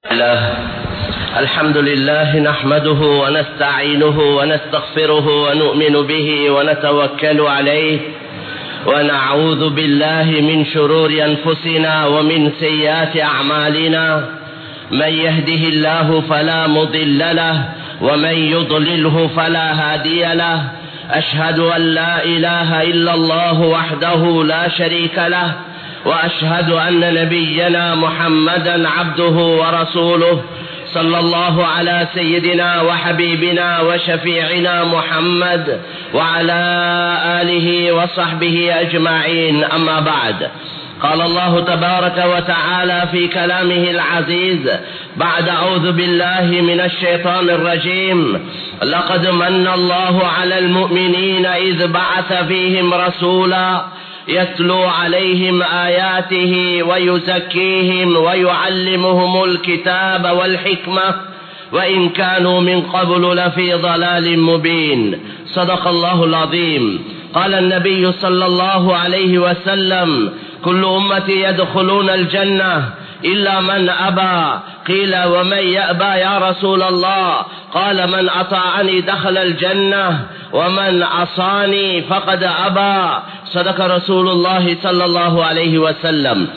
الله الحمد لله نحمده ونستعينه ونستغفره ونؤمن به ونتوكل عليه ونعوذ بالله من شرور أنفسنا ومن سيئات أعمالنا من يهده الله فلا مضل له ومن يضلله فلا هادي له أشهد أن لا إله إلا الله وحده لا شريك له وأشهد أن نبينا محمدا عبده ورسوله صلى الله على سيدنا وحبيبنا وشفيعنا محمد وعلى آله وصحبه أجمعين أما بعد قال الله تبارك وتعالى في كلامه العزيز بعد أعوذ بالله من الشيطان الرجيم لقد من الله على المؤمنين إذ بعث فيهم رسولا يتلو عليهم آياته ويزكيهم ويعلمهم الكتاب والحكمة وإن كانوا من قبل لفي ضلال مبين صدق الله العظيم قال النبي صلى الله عليه وسلم كل أمتي يدخلون الجنة إلا من أبى قيل ومن يأبى يا رسول الله قال من أطاعني دخل الجنة ومن عصاني فقد أبى صدق رسول الله صلى الله عليه وسلم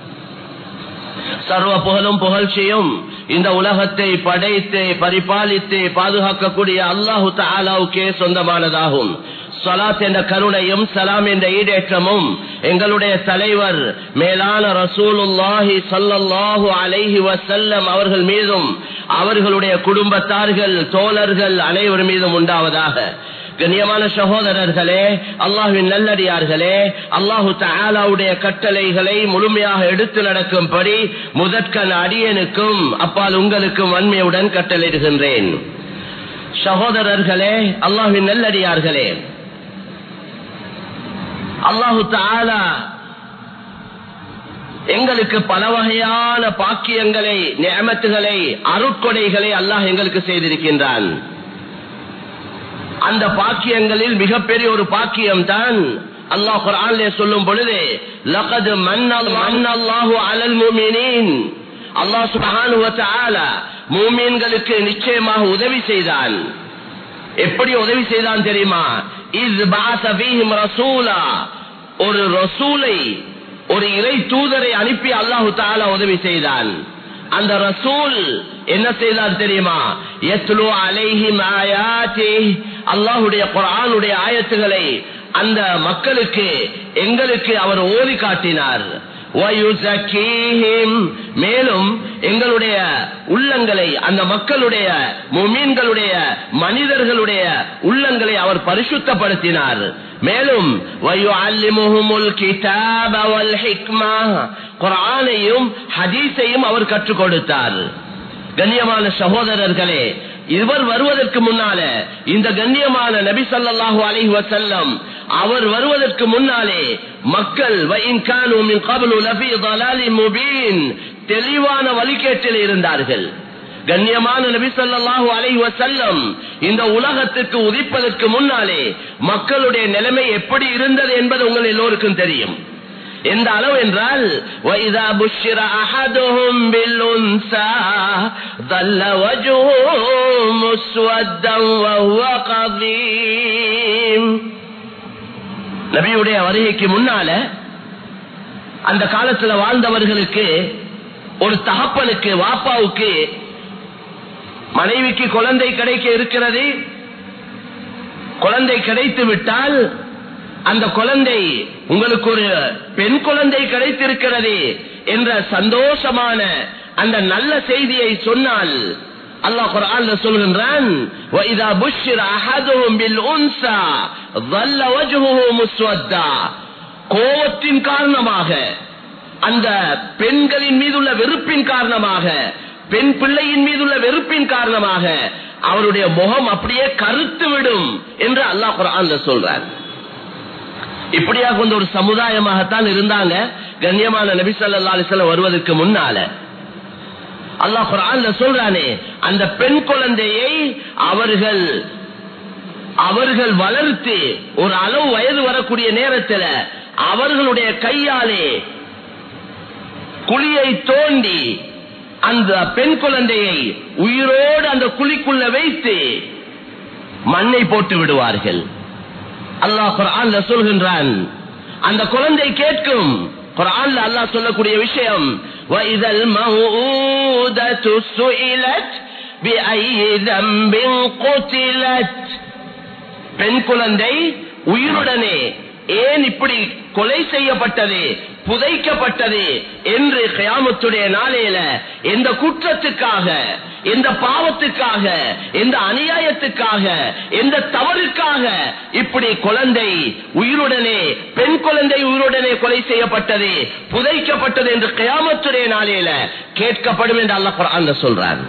சர்வ புகழும் புகழ்ச்சியும் இந்த உலகத்தை படைத்து பரிபாலித்து பாதுகாக்கக்கூடிய அல்லாஹு தாலாவுக்கே சொந்தமானதாகும் சலாத் என்ற கருணையும் சலாம் என்ற ஈடேற்றமும் எங்களுடைய தலைவர் மேலான ரசூலுல்லாஹி சல்லல்லாஹு அலைஹி வசல்லம் அவர்கள் மீதும் அவர்களுடைய குடும்பத்தார்கள் தோழர்கள் அனைவர் மீதும் உண்டாவதாக கண்ணியமான சகோதரர்களே அல்லாஹுவின் நல்லடியார்களே அல்லாஹு தாலாவுடைய கட்டளைகளை முழுமையாக எடுத்து நடக்கும்படி முதற்கன் அடியனுக்கும் அப்பால் உங்களுக்கும் வன்மையுடன் கட்டளையிடுகின்றேன் சகோதரர்களே அல்லாஹுவின் நல்லடியார்களே அல்லாஹு தாலா எங்களுக்கு பல வகையான பாக்கியங்களை நியமத்துகளை அருட்கொடைகளை அல்லாஹ் எங்களுக்கு செய்திருக்கின்றான் அந்த பாக்கியங்களில் மிகப்பெரிய ஒரு பாக்கியம் தான் அல்லாஹ் குரான்லே சொல்லும் பொழுது லகது மன்னல்லாஹு அலல் முமினின் அல்லாஹ் சுப்ஹானஹு வ தஆலா மூமின்களுக்கு நிச்சயமாக உதவி செய்தான் எப்படி உதவி செய்தான் தெரியுமா இஸ் பாஸ ஃபீஹிம் ரசூலா ஒரு ரசூலை ஒரு இறை தூதரை அனுப்பி அல்லாஹு தாலா உதவி செய்தான் அந்த ரசூல் என்ன செய்தார் தெரியுமா எத்லு அலைஹிம் ஆயாத்தி அல்லாஹுடைய குரானுடைய ஆயத்துகளை அந்த மக்களுக்கு எங்களுக்கு அவர் ஓதி காட்டினார் மேலும் எங்களுடைய உள்ளங்களை அந்த மக்களுடைய முமீன்களுடைய மனிதர்களுடைய உள்ளங்களை அவர் பரிசுத்தப்படுத்தினார் மேலும் குரானையும் ஹதீஸையும் அவர் கற்றுக் கொடுத்தார் கண்ணியமான சகோதரர்களே இவர் வருவதற்கு முன்னால இந்த கண்ணியமான நபி சொல்லாஹு அலஹி வசல்லம் அவர் வருவதற்கு முன்னாலே மக்கள் தெளிவான வழிகேட்டில் இருந்தார்கள் கண்ணியமான நபி சொல்லாஹு அலை வசல்லம் இந்த உலகத்துக்கு உதிப்பதற்கு முன்னாலே மக்களுடைய நிலைமை எப்படி இருந்தது என்பது உங்கள் எல்லோருக்கும் தெரியும் எந்த அளவு என்றால் وَإِذَا بُشِّرَ أَحَدُهُمْ بِالْأُنْثَى ظَلَّ وَجْهُهُ مُسْوَدًّا وَهُوَ قَضِيمٌ நபியுடைய வருகைக்கு முன்னால அந்த காலத்துல வாழ்ந்தவர்களுக்கு ஒரு தகப்பனுக்கு வாப்பாவுக்கு மனைவிக்கு குழந்தை கிடைக்க இருக்கிறது குழந்தை கிடைத்து விட்டால் அந்த குழந்தை உங்களுக்கு ஒரு பெண் குழந்தை கிடைத்திருக்கிறது என்ற சந்தோஷமான அந்த நல்ல செய்தியை சொன்னால் அல்லாஹ் குர்ஆன்ல சொல்கின்றான் وَإِذَا بُشِّرَ أَحَدُهُمْ بِالْأُنْثَى ظَلَّ وَجْهُهُ مُسْوَدًّا கோபத்தின் காரணமாக அந்த பெண்களின் மீதுள்ள வெறுப்பின் காரணமாக பெண் பிள்ளையின் மீதுள்ள வெறுப்பின் காரணமாக அவருடைய முகம் அப்படியே கருத்து விடும் என்று அல்லாஹ் குர்ஆன்ல சொல்றார் இப்படியாக கொண்ட ஒரு சமுதாயமாகத்தான் இருந்தாங்க கண்ணியமான நபி சொல்லா அலிஸ்லாம் வருவதற்கு முன்னால அல்லாஹ் குரான்ல சொல்றானே அந்த பெண் குழந்தையை அவர்கள் அவர்கள் வளர்த்து ஒரு அளவு வயது வரக்கூடிய நேரத்தில் அவர்களுடைய கையாலே குழியை தோண்டி அந்த பெண் குழந்தையை உயிரோடு அந்த குழிக்குள்ள வைத்து மண்ணை போட்டு விடுவார்கள் அல்லாஹ் குர்ஆன்ல சொல்கின்றான் அந்த குழந்தை கேட்கும் குர்ஆன்ல அல்லாஹ் சொல்லக்கூடிய விஷயம் وَإِذَا الْمَوْءُودَةُ سُئِلَتْ بِأَيِّ ذَنبٍ قُتِلَتْ பெண் குழந்தை உயிருடனே ஏன் இப்படி கொலை செய்யப்பட்டது புதைக்கப்பட்டது என்று கயாமத்துடைய நாளையில எந்த குற்றத்துக்காக எந்த பாவத்துக்காக எந்த அநியாயத்துக்காக எந்த தவறுக்காக இப்படி குழந்தை உயிருடனே பெண் குழந்தை உயிருடனே கொலை செய்யப்பட்டது புதைக்கப்பட்டது என்று கயாமத்துடைய நாளையில கேட்கப்படும் என்று அல்ல அந்த சொல்றான்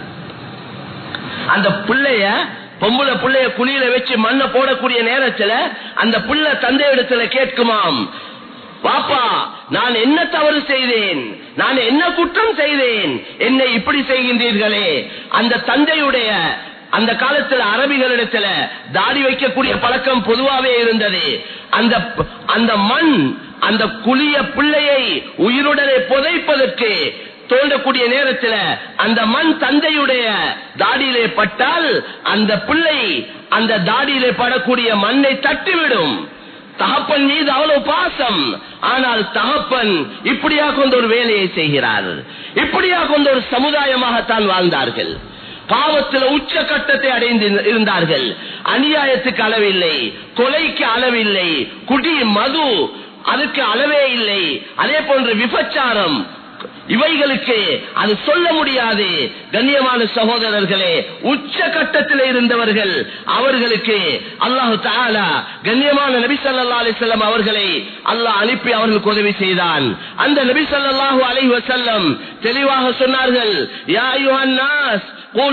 அந்த பிள்ளைய பொம்புல பிள்ளைய குழியில வச்சு மண்ணை போடக்கூடிய நேரத்துல அந்த புள்ள தந்தை இடத்துல கேட்குமாம் பாப்பா நான் என்ன தவறு செய்தேன் நான் என்ன குற்றம் செய்தேன் என்னை இப்படி செய்கின்றீர்களே அந்த தந்தையுடைய அந்த காலத்துல அரபிகளிடத்துல தாடி வைக்கக்கூடிய பழக்கம் பொதுவாவே இருந்தது அந்த அந்த மண் அந்த குழிய பிள்ளையை உயிருடனே புதைப்பதற்கு தோண்டக்கூடிய நேரத்தில் அந்த மண் தந்தையுடைய தாடியிலே பட்டால் அந்த பிள்ளை அந்த தாடியிலே படக்கூடிய மண்ணை தட்டிவிடும் தகப்பன் மீது அவ்வளவு பாசம் ஆனால் தகப்பன் இப்படியா கொண்ட ஒரு வேலையை செய்கிறார் இப்படியா கொண்ட ஒரு சமுதாயமாகத்தான் வாழ்ந்தார்கள் பாவத்தில் உச்ச கட்டத்தை அடைந்து இருந்தார்கள் அநியாயத்துக்கு அளவில்லை கொலைக்கு அளவில்லை குடி மது அதுக்கு அளவே இல்லை அதே போன்ற விபச்சாரம் இவைகளுக்கு அது சொல்ல முடியாது கண்ணியமான சகோதரர்களே உச்ச கட்டத்தில் இருந்தவர்கள் அவர்களுக்கு அல்லாஹு தாலா கண்ணியமான நபி சல்லா அலிசல்லம் அவர்களை அல்லாஹ் அனுப்பி அவர்களுக்கு உதவி செய்தான் அந்த நபி சல்லாஹு அலி வசல்லம் தெளிவாக சொன்னார்கள் யா யுஹன்னாஸ்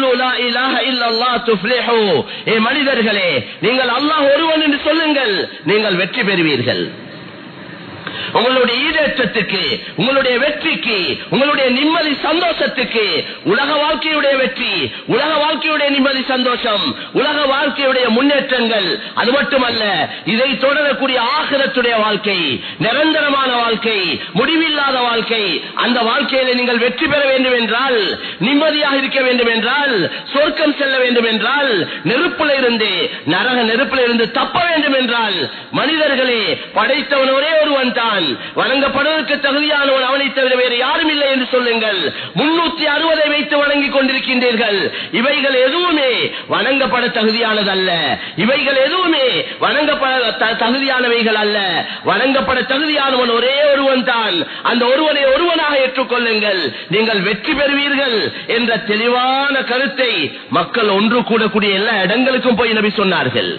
மனிதர்களே நீங்கள் அல்லாஹ் ஒருவன் என்று சொல்லுங்கள் நீங்கள் வெற்றி பெறுவீர்கள் உங்களுடைய ஈடேற்றத்துக்கு உங்களுடைய வெற்றிக்கு உங்களுடைய நிம்மதி சந்தோஷத்துக்கு உலக வாழ்க்கையுடைய வெற்றி உலக வாழ்க்கையுடைய நிம்மதி சந்தோஷம் உலக வாழ்க்கையுடைய முன்னேற்றங்கள் அது மட்டுமல்ல இதை தொடரக்கூடிய ஆகிரத்துடைய வாழ்க்கை நிரந்தரமான வாழ்க்கை முடிவில்லாத வாழ்க்கை அந்த வாழ்க்கையில நீங்கள் வெற்றி பெற வேண்டும் என்றால் நிம்மதியாக இருக்க வேண்டும் என்றால் சொர்க்கம் செல்ல வேண்டும் என்றால் நெருப்புல இருந்து நரக நெருப்புல இருந்து தப்ப வேண்டும் என்றால் மனிதர்களே படைத்தவன் ஒரே ஒருவன் தான் வணங்கப்படுவதற்கு தகுதியானவன் அவனை தவிர வேறு யாரும் இல்லை என்று சொல்லுங்கள் முன்னூத்தி அறுபதை வைத்து வணங்கிக் கொண்டிருக்கின்றீர்கள் இவைகள் எதுவுமே வணங்கப்பட தகுதியானதல்ல இவைகள் எதுவுமே வணங்கப்பட த- தகுதியானவைகள் அல்ல வணங்கப்பட தகுதியானவன் ஒரே ஒருவன் தான் அந்த ஒருவனை ஒருவனாக ஏற்றுக்கொள்ளுங்கள் நீங்கள் வெற்றி பெறுவீர்கள் என்ற தெளிவான கருத்தை மக்கள் ஒன்று கூடக்கூடிய எல்லா இடங்களுக்கும் போய் நபி சொன்னார்கள்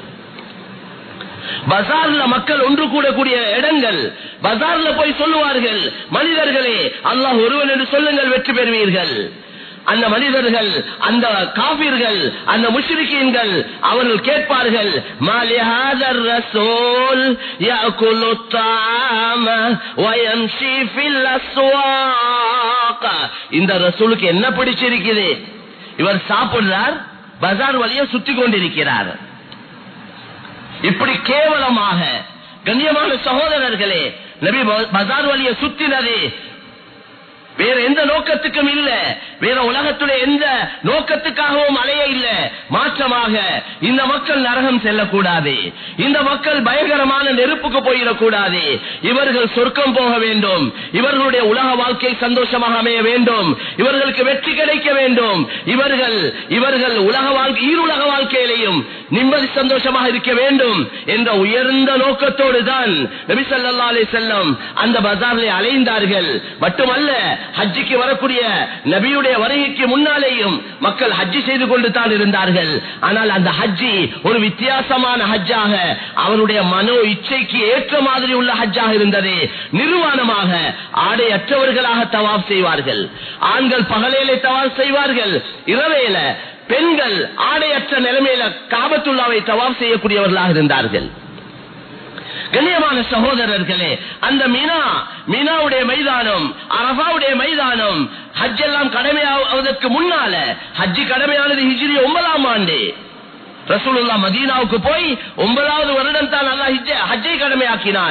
பஜார்ல மக்கள் ஒன்று கூடக்கூடிய இடங்கள் பஜார்ல போய் சொல்லுவார்கள் மனிதர்களே அல்லாஹ் ஒருவன் என்று சொல்லுங்கள் வெற்றி பெறுவீர்கள் அந்த மனிதர்கள் அந்த காபீர்கள் அந்த முஷ்ரிக்கீன்கள் அவர்கள் கேட்பார்கள் மாலி ஹாதர் ரசூல் يأكل الطعام ويمشي في الأسواق இந்த ரசூலுக்கு என்ன பிடிச்சிருக்குது இவர் சாப்பிடுறார் பஜார் வழியா சுத்தி கொண்டிருக்கிறார் இப்படி கேவலமாக கண்ணியமான சகோதரர்களே நபி ப- பஜார் வழியை சுத்தினது வேற எந்த நோக்கத்துக்கும் இல்ல வேற உலகத்துடைய எந்த நோக்கத்துக்காகவும் அலைய இல்ல மாற்றமாக இந்த மக்கள் நரகம் செல்லக்கூடாது இந்த மக்கள் பயங்கரமான நெருப்புக்கு போயிடக்கூடாது இவர்கள் சொர்க்கம் போக வேண்டும் இவர்களுடைய உலக வாழ்க்கை சந்தோஷமாக அமைய வேண்டும் இவர்களுக்கு வெற்றி கிடைக்க வேண்டும் இவர்கள் இவர்கள் உலக வாழ்க்கை ஈருலக வாழ்க்கையிலையும் நிம்மதி சந்தோஷமாக இருக்க வேண்டும் என்ற உயர்ந்த நோக்கத்தோடு தான் நபி ஸல்லல்லாஹு அலைஹி வஸல்லம் அந்த பஜாரிலே அலைந்தார்கள் மட்டுமல்ல ஹஜ்ஜிக்கு வரக்கூடிய நபியுடைய வருகைக்கு முன்னாலேயும் மக்கள் ஹஜ்ஜி செய்து கொண்டு தான் இருந்தார்கள் ஆனால் அந்த ஹஜ்ஜி ஒரு வித்தியாசமான ஹஜ்ஜாக அவருடைய மனோ இச்சைக்கு ஏற்ற மாதிரி உள்ள ஹஜ்ஜாக இருந்தது நிர்வாணமாக ஆடையற்றவர்களாக தவாப் செய்வார்கள் ஆண்கள் பகலையிலே தவாப் செய்வார்கள் இரவேல பெண்கள் ஆடையற்ற நிலைமையில காபத்துள்ளாவை தவாப் செய்யக்கூடியவர்களாக இருந்தார்கள் கண்ணியமான சகோதரர்களே அந்த மீனா மீனாவுடைய மைதானம் அரபாவுடைய மைதானம் ஹஜ் எல்லாம் கடமையாவதற்கு முன்னால ஹஜ்ஜி கடமையானது ஹிஜ்ரி ஒன்பதாம் ஆண்டு ரசூலுல்லா மதீனாவுக்கு போய் ஒன்பதாவது வருடம் தான் அல்லாஹ் ஹிஜ்ஜ- ஹஜ்ஜை கடமையாக்கினான்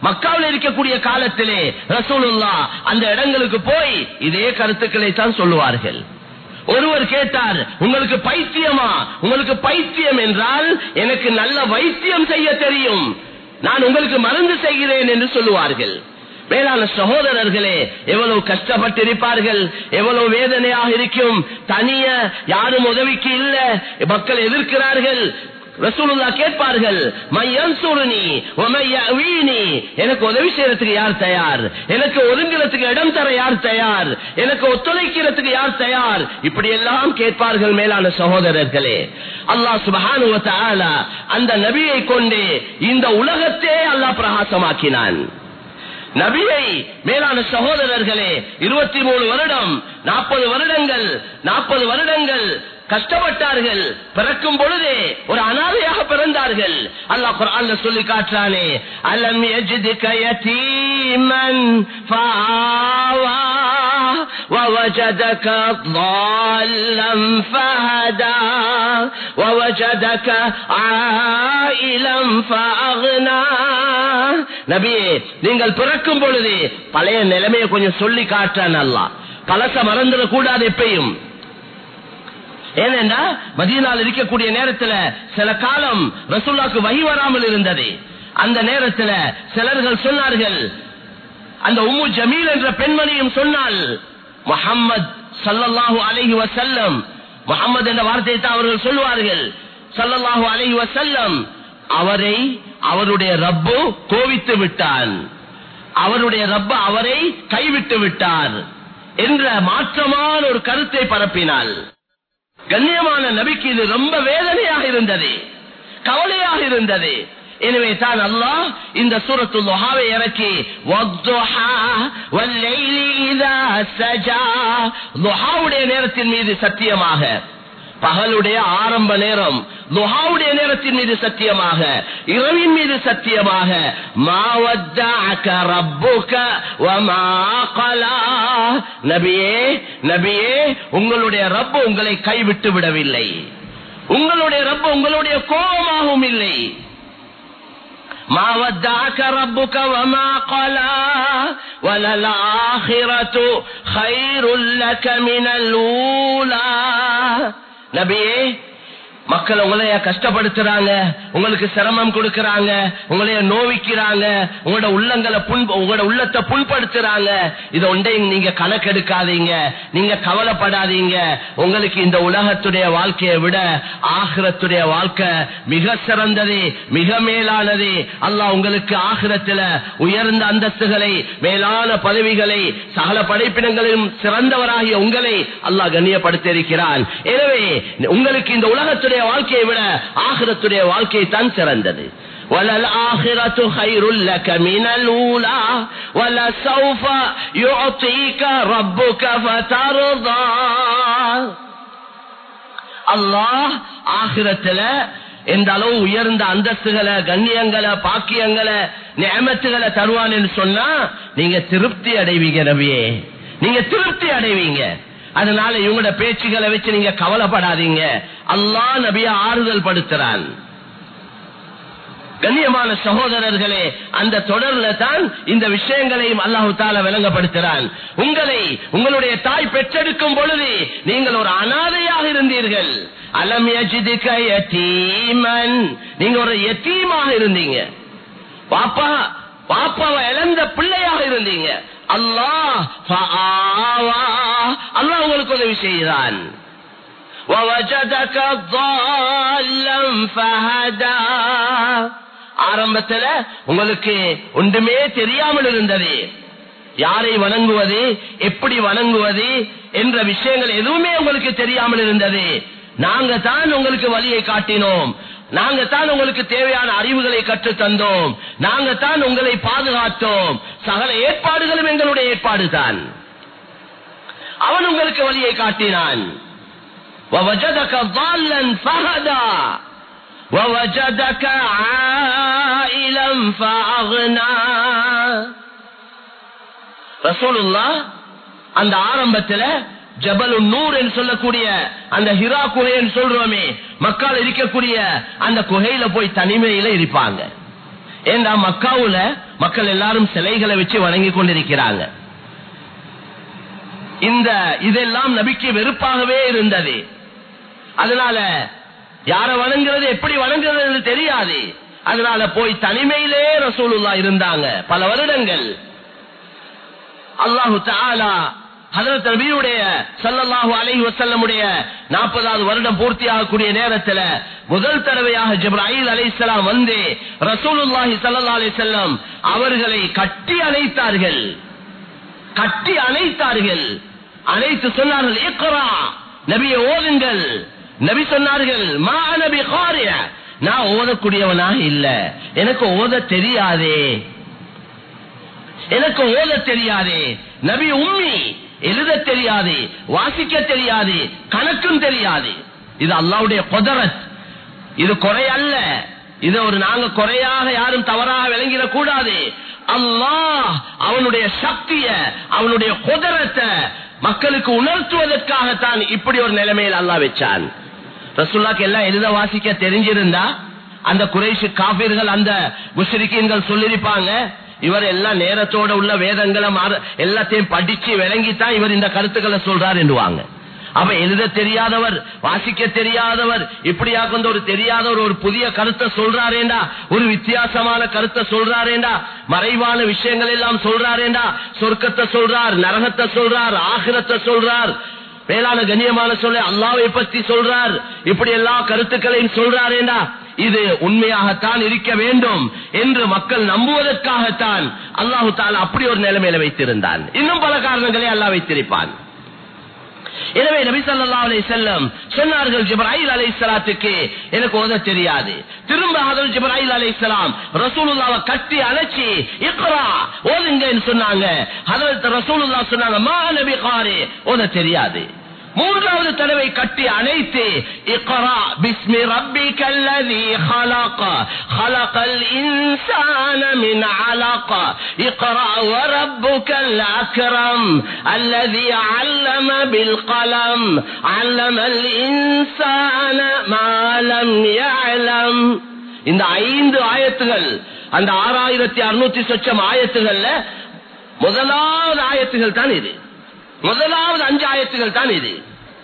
மக்காவில் இருக்கக்கூடிய காலத்திலே ரசூலுல்லா அந்த இடங்களுக்கு போய் இதே கருத்துக்களை தான் சொல்லுவார்கள் ஒருவர் கேட்டார் உங்களுக்கு பைத்தியமா உங்களுக்கு பைத்தியம் என்றால் எனக்கு நல்ல வைத்தியம் செய்ய தெரியும் நான் உங்களுக்கு மருந்து செய்கிறேன் என்று சொல்லுவார்கள் மேலான சகோதரர்களே எவ்வளவு கஷ்டப்பட்டிருப்பார்கள் எவ்வளவு வேதனையாக இருக்கும் தனிய யாரும் உதவிக்கு இல்ல மக்கள் எதிர்க்கிறார்கள் ரசூலுல்லா கேட்பார்கள் மையன்சூருனி வீணி எனக்கு உதவி செய்யறதுக்கு யார் தயார் எனக்கு ஒதுங்கிறதுக்கு இடம் தர யார் தயார் எனக்கு ஒத்துழைக்கிறதுக்கு யார் தயார் இப்படி எல்லாம் கேட்பார்கள் மேலான சகோதரர்களே அல்லாஹ் சுபஹானு அந்த நபியை கொண்டு இந்த உலகத்தே அல்லாஹ் பிரகாசமாக்கினான் நபியை மேலான சகோதரர்களே இருபத்தி மூணு வருடம் நாற்பது வருடங்கள் நாற்பது வருடங்கள் கஷ்டப்பட்டார்கள் பிறக்கும் பொழுதே ஒரு அனாதையாக பிறந்தார்கள் அல்லாஹ் குர்ஆன்ல சொல்லி காட்டுறானே அலம் யஜிதுக யதீமன் ஃபஆவா ووجدك ضالا فهدى ووجدك عائلا فأغنى நபியே நீங்கள் பிறக்கும் பொழுது பழைய நிலைமையை கொஞ்சம் சொல்லி காட்டான் அல்லாஹ் பழச மறந்துட கூடாது எப்பயும் ஏனென்றா மதியனால் இருக்கக்கூடிய நேரத்துல சில காலம் ரசூல்லாக்கு வகி வராமல் இருந்தது அந்த நேரத்துல சிலர்கள் சொன்னார்கள் அந்த உம்மு ஜமீல் என்ற பெண்மணியும் சொன்னால் முகம்மது சல்லல்லாஹு அலைஹி வசல்லம் முகம்மது என்ற வார்த்தையை தான் அவர்கள் சொல்வார்கள் சல்லல்லாஹு அலைஹி வசல்லம் அவரை அவருடைய ரப்பு கோவித்து விட்டான் அவருடைய ரப்பு அவரை கைவிட்டு விட்டார் என்ற மாற்றமான ஒரு கருத்தை பரப்பினாள் கண்ணியமான நபிக்கு இது ரொம்ப வேதனையாக இருந்தது கவலையாக இருந்தது எனவே தான் அல்லாஹ் இந்த சூரத்து லுஹாவை இறக்கி வத்துஹா வல்லைலி இதா சஜா லுஹாவுடைய நேரத்தின் மீது சத்தியமாக பகலுடைய ஆரம்ப நேரம் லுஹாவுடைய நேரத்தின் மீது சத்தியமாக இரவின் மீது சத்தியமாக மாவத்தாக்க ரப்புக வமா கலா நபியே நபியே உங்களுடைய ரப்பு உங்களை கைவிட்டு விடவில்லை உங்களுடைய ரப்பு உங்களுடைய கோபமாகவும் இல்லை ما ودعك ربك وما قلى وللآخرة خير لك من الأولى நபியே மக்கள் உங்களைய கஷ்டப்படுத்துறாங்க உங்களுக்கு சிரமம் கொடுக்கறாங்க உங்களைய நோவிக்கிறாங்க உங்களோட உள்ளங்களை புண் உங்களோட உள்ளத்தை புண்படுத்துறாங்க இதை ஒன்றையும் நீங்க கணக்கெடுக்காதீங்க நீங்க கவலைப்படாதீங்க உங்களுக்கு இந்த உலகத்துடைய வாழ்க்கையை விட ஆகிரத்துடைய வாழ்க்கை மிக சிறந்தது மிக மேலானது அல்லாஹ் உங்களுக்கு ஆகிரத்துல உயர்ந்த அந்தஸ்துகளை மேலான பதவிகளை சகல படைப்பினங்களிலும் சிறந்தவராகிய உங்களை அல்லாஹ் கண்ணியப்படுத்தி இருக்கிறான் எனவே உங்களுக்கு இந்த உலகத்துடைய வாழ்க்கையை விட ஆகிரத்துடைய வாழ்க்கை தான் சிறந்தது وللآخرة خير لك من الأولى ولسوف يعطيك ربك فترضى அல்லாஹ் ஆகிரத்துல எந்த அளவு உயர்ந்த அந்தஸ்துகளை கண்ணியங்களை பாக்கியங்களை நியமத்துகளை தருவான்னு சொன்னா நீங்க திருப்தி அடைவீங்க நபியே நீங்க திருப்தி அடைவீங்க அதனால இவங்களோட பேச்சுகளை வச்சு நீங்க கவலைப்படாதீங்க அல்லாஹ் நபிய ஆறுதல் படுத்துறான் கண்ணியமான சகோதரர்களே அந்த தொடர்ல தான் இந்த விஷயங்களையும் அல்லாஹு தால விளங்கப்படுத்துறான் உங்களை உங்களுடைய தாய் பெற்றெடுக்கும் பொழுது நீங்கள் ஒரு அனாதையாக இருந்தீர்கள் அலம் யஜிதுக யதீமன் நீங்க ஒரு யத்தீமாக இருந்தீங்க பாப்பா பாப்பாவை இழந்த பிள்ளையாக இருந்தீங்க அல்லாஹ் அல்லாஹ் உங்களுக்கு உதவி செய்கிறான் ووجدك ضالا فهدى ஆரம்பத்துல உங்களுக்கு ஒன்றுமே தெரியாமல் இருந்தது யாரை வணங்குவது எப்படி வணங்குவது என்ற விஷயங்கள் எதுவுமே உங்களுக்கு தெரியாமல் இருந்தது நாங்க தான் உங்களுக்கு வழியை காட்டினோம் நாங்க தான் உங்களுக்கு தேவையான அறிவுகளை கற்று தந்தோம் நாங்க தான் உங்களை பாதுகாத்தோம் சகல ஏற்பாடுகளும் எங்களுடைய ஏற்பாடு தான் அவன் உங்களுக்கு வழியை காட்டினான் ووجدك ضالا فهدى ووجدك عائلا فأغنى ரசூலுல்லா அந்த ஆரம்பத்துல ஜபலு நூர் என்று சொல்லக்கூடிய அந்த ஹிரா குகைன்னு சொல்றோமே மக்கள் இருக்கக்கூடிய அந்த குகையில போய் தனிமையில இருப்பாங்க ஏண்டா மக்காவுல மக்கள் எல்லாரும் சிலைகளை வச்சு வணங்கி கொண்டிருக்கிறாங்க இந்த இதெல்லாம் நபிக்கு வெறுப்பாகவே இருந்தது அதனால யார வணங்குறது எப்படி வணங்குறது தெரியாது அதனால போய் தனிமையிலே ரசூலுல்லா இருந்தாங்க பல வருடங்கள் அல்லாஹு தாலா ஹதரத் நபியுடைய ஸல்லல்லாஹு அலைஹி வஸல்லமுடைய 40வது வருடம் பூர்த்தியாகக்கூடிய நேரத்தில் முதல் தடவையாக ஜிப்ராயில் அலைஹிஸ்ஸலாம் வந்து ரசூலுல்லாஹி ஸல்லல்லாஹு அலைஹி வஸல்லம் அவர்களை கட்டி அணைத்தார்கள் கட்டி அணைத்தார்கள் அணைத்து சொன்னார்கள் இக்ரா நபியை ஓதுங்கள் நபி சொன்னார்கள் மா நபி காரிய நான் ஓதக்கூடியவனாக இல்ல எனக்கு ஓத தெரியாதே எனக்கு ஓத தெரியாதே நபி உம்மி எழுத தெரியாது வாசிக்க தெரியாது கணக்கும் தெரியாது இது அல்லாவுடைய கொதரத் இது குறை அல்ல இது ஒரு நாங்க குறையாக யாரும் தவறாக விளங்கிடக் கூடாது அல்லாஹ் அவனுடைய சக்திய அவனுடைய குதரத்தை மக்களுக்கு உணர்த்துவதற்காகத்தான் இப்படி ஒரு நிலைமையில் அல்லாஹ் வச்சான் ரசுல்லாக்கு எல்லாம் எழுத வாசிக்க தெரிஞ்சிருந்தா அந்த குறைஷு காபீர்கள் அந்த முஸ்ரிக்கீன்கள் சொல்லிருப்பாங்க இவர் எல்லாம் நேரத்தோட உள்ள வேதங்களை மாற- எல்லாத்தையும் படிச்சு விளங்கித்தான் இவர் இந்த கருத்துக்களை சொல்றார் என்றுவாங்க அப்ப எழுத தெரியாதவர் வாசிக்க தெரியாதவர் இப்படியாக ஒரு தெரியாதவர் ஒரு புதிய கருத்தை சொல்றாரேண்டா ஒரு வித்தியாசமான கருத்தை சொல்றாரேண்டா மறைவான விஷயங்கள் எல்லாம் சொல்றாரேண்டா சொர்க்கத்தை சொல்றார் நரகத்தை சொல்றார் ஆகிரத்தை சொல்றார் மேலான கண்ணியமான சொல்ல அல்லாவை பத்தி சொல்றார் இப்படி எல்லா கருத்துக்களையும் சொல்றாரேண்டா இது உண்மையாகத்தான் இருக்க வேண்டும் என்று மக்கள் நம்புவதற்காகத்தான் அல்லாஹு தாலா அப்படி ஒரு நிலைமையில வைத்திருந்தான் இன்னும் பல காரணங்களை அல்லாஹ் வைத்திருப்பான் எனவே நபி ஸல்லல்லாஹு அலைஹி வஸல்லம் சொன்னார்கள் ஜிப்ராயில் அலைஹிஸ்ஸலாத்துக்கு எனக்கு ஓத தெரியாது திரும்ப ஹதரத் ஜிப்ராயில் அலைஹிஸ்ஸலாம் ரசூலுல்லாஹ்வை கட்டி அணைச்சி இக்ரா ஓதுங்கன்னு சொன்னாங்க ஹதரத் ரசூலுல்லாஹ் சொன்னாங்க மா நபி காரி ஓத தெரியாது மூன்றாவது தடவை கட்டி அணைத்து இக்ரா பிஸ்மி ரப்பிக்கல் லதீ خلق خلق الإنسان من علق اقرأ وربك الأكرم الذي علم بالقلم علم الإنسان ما لم يعلم இந்த ஐந்து ஆயத்துகள் அந்த ஆறாயிரத்தி அறுநூத்தி சொச்சம் ஆயத்துகள்ல முதலாவது ஆயத்துகள் தான் இது முதலாவது அஞ்சு ஆயத்துகள் தான் இது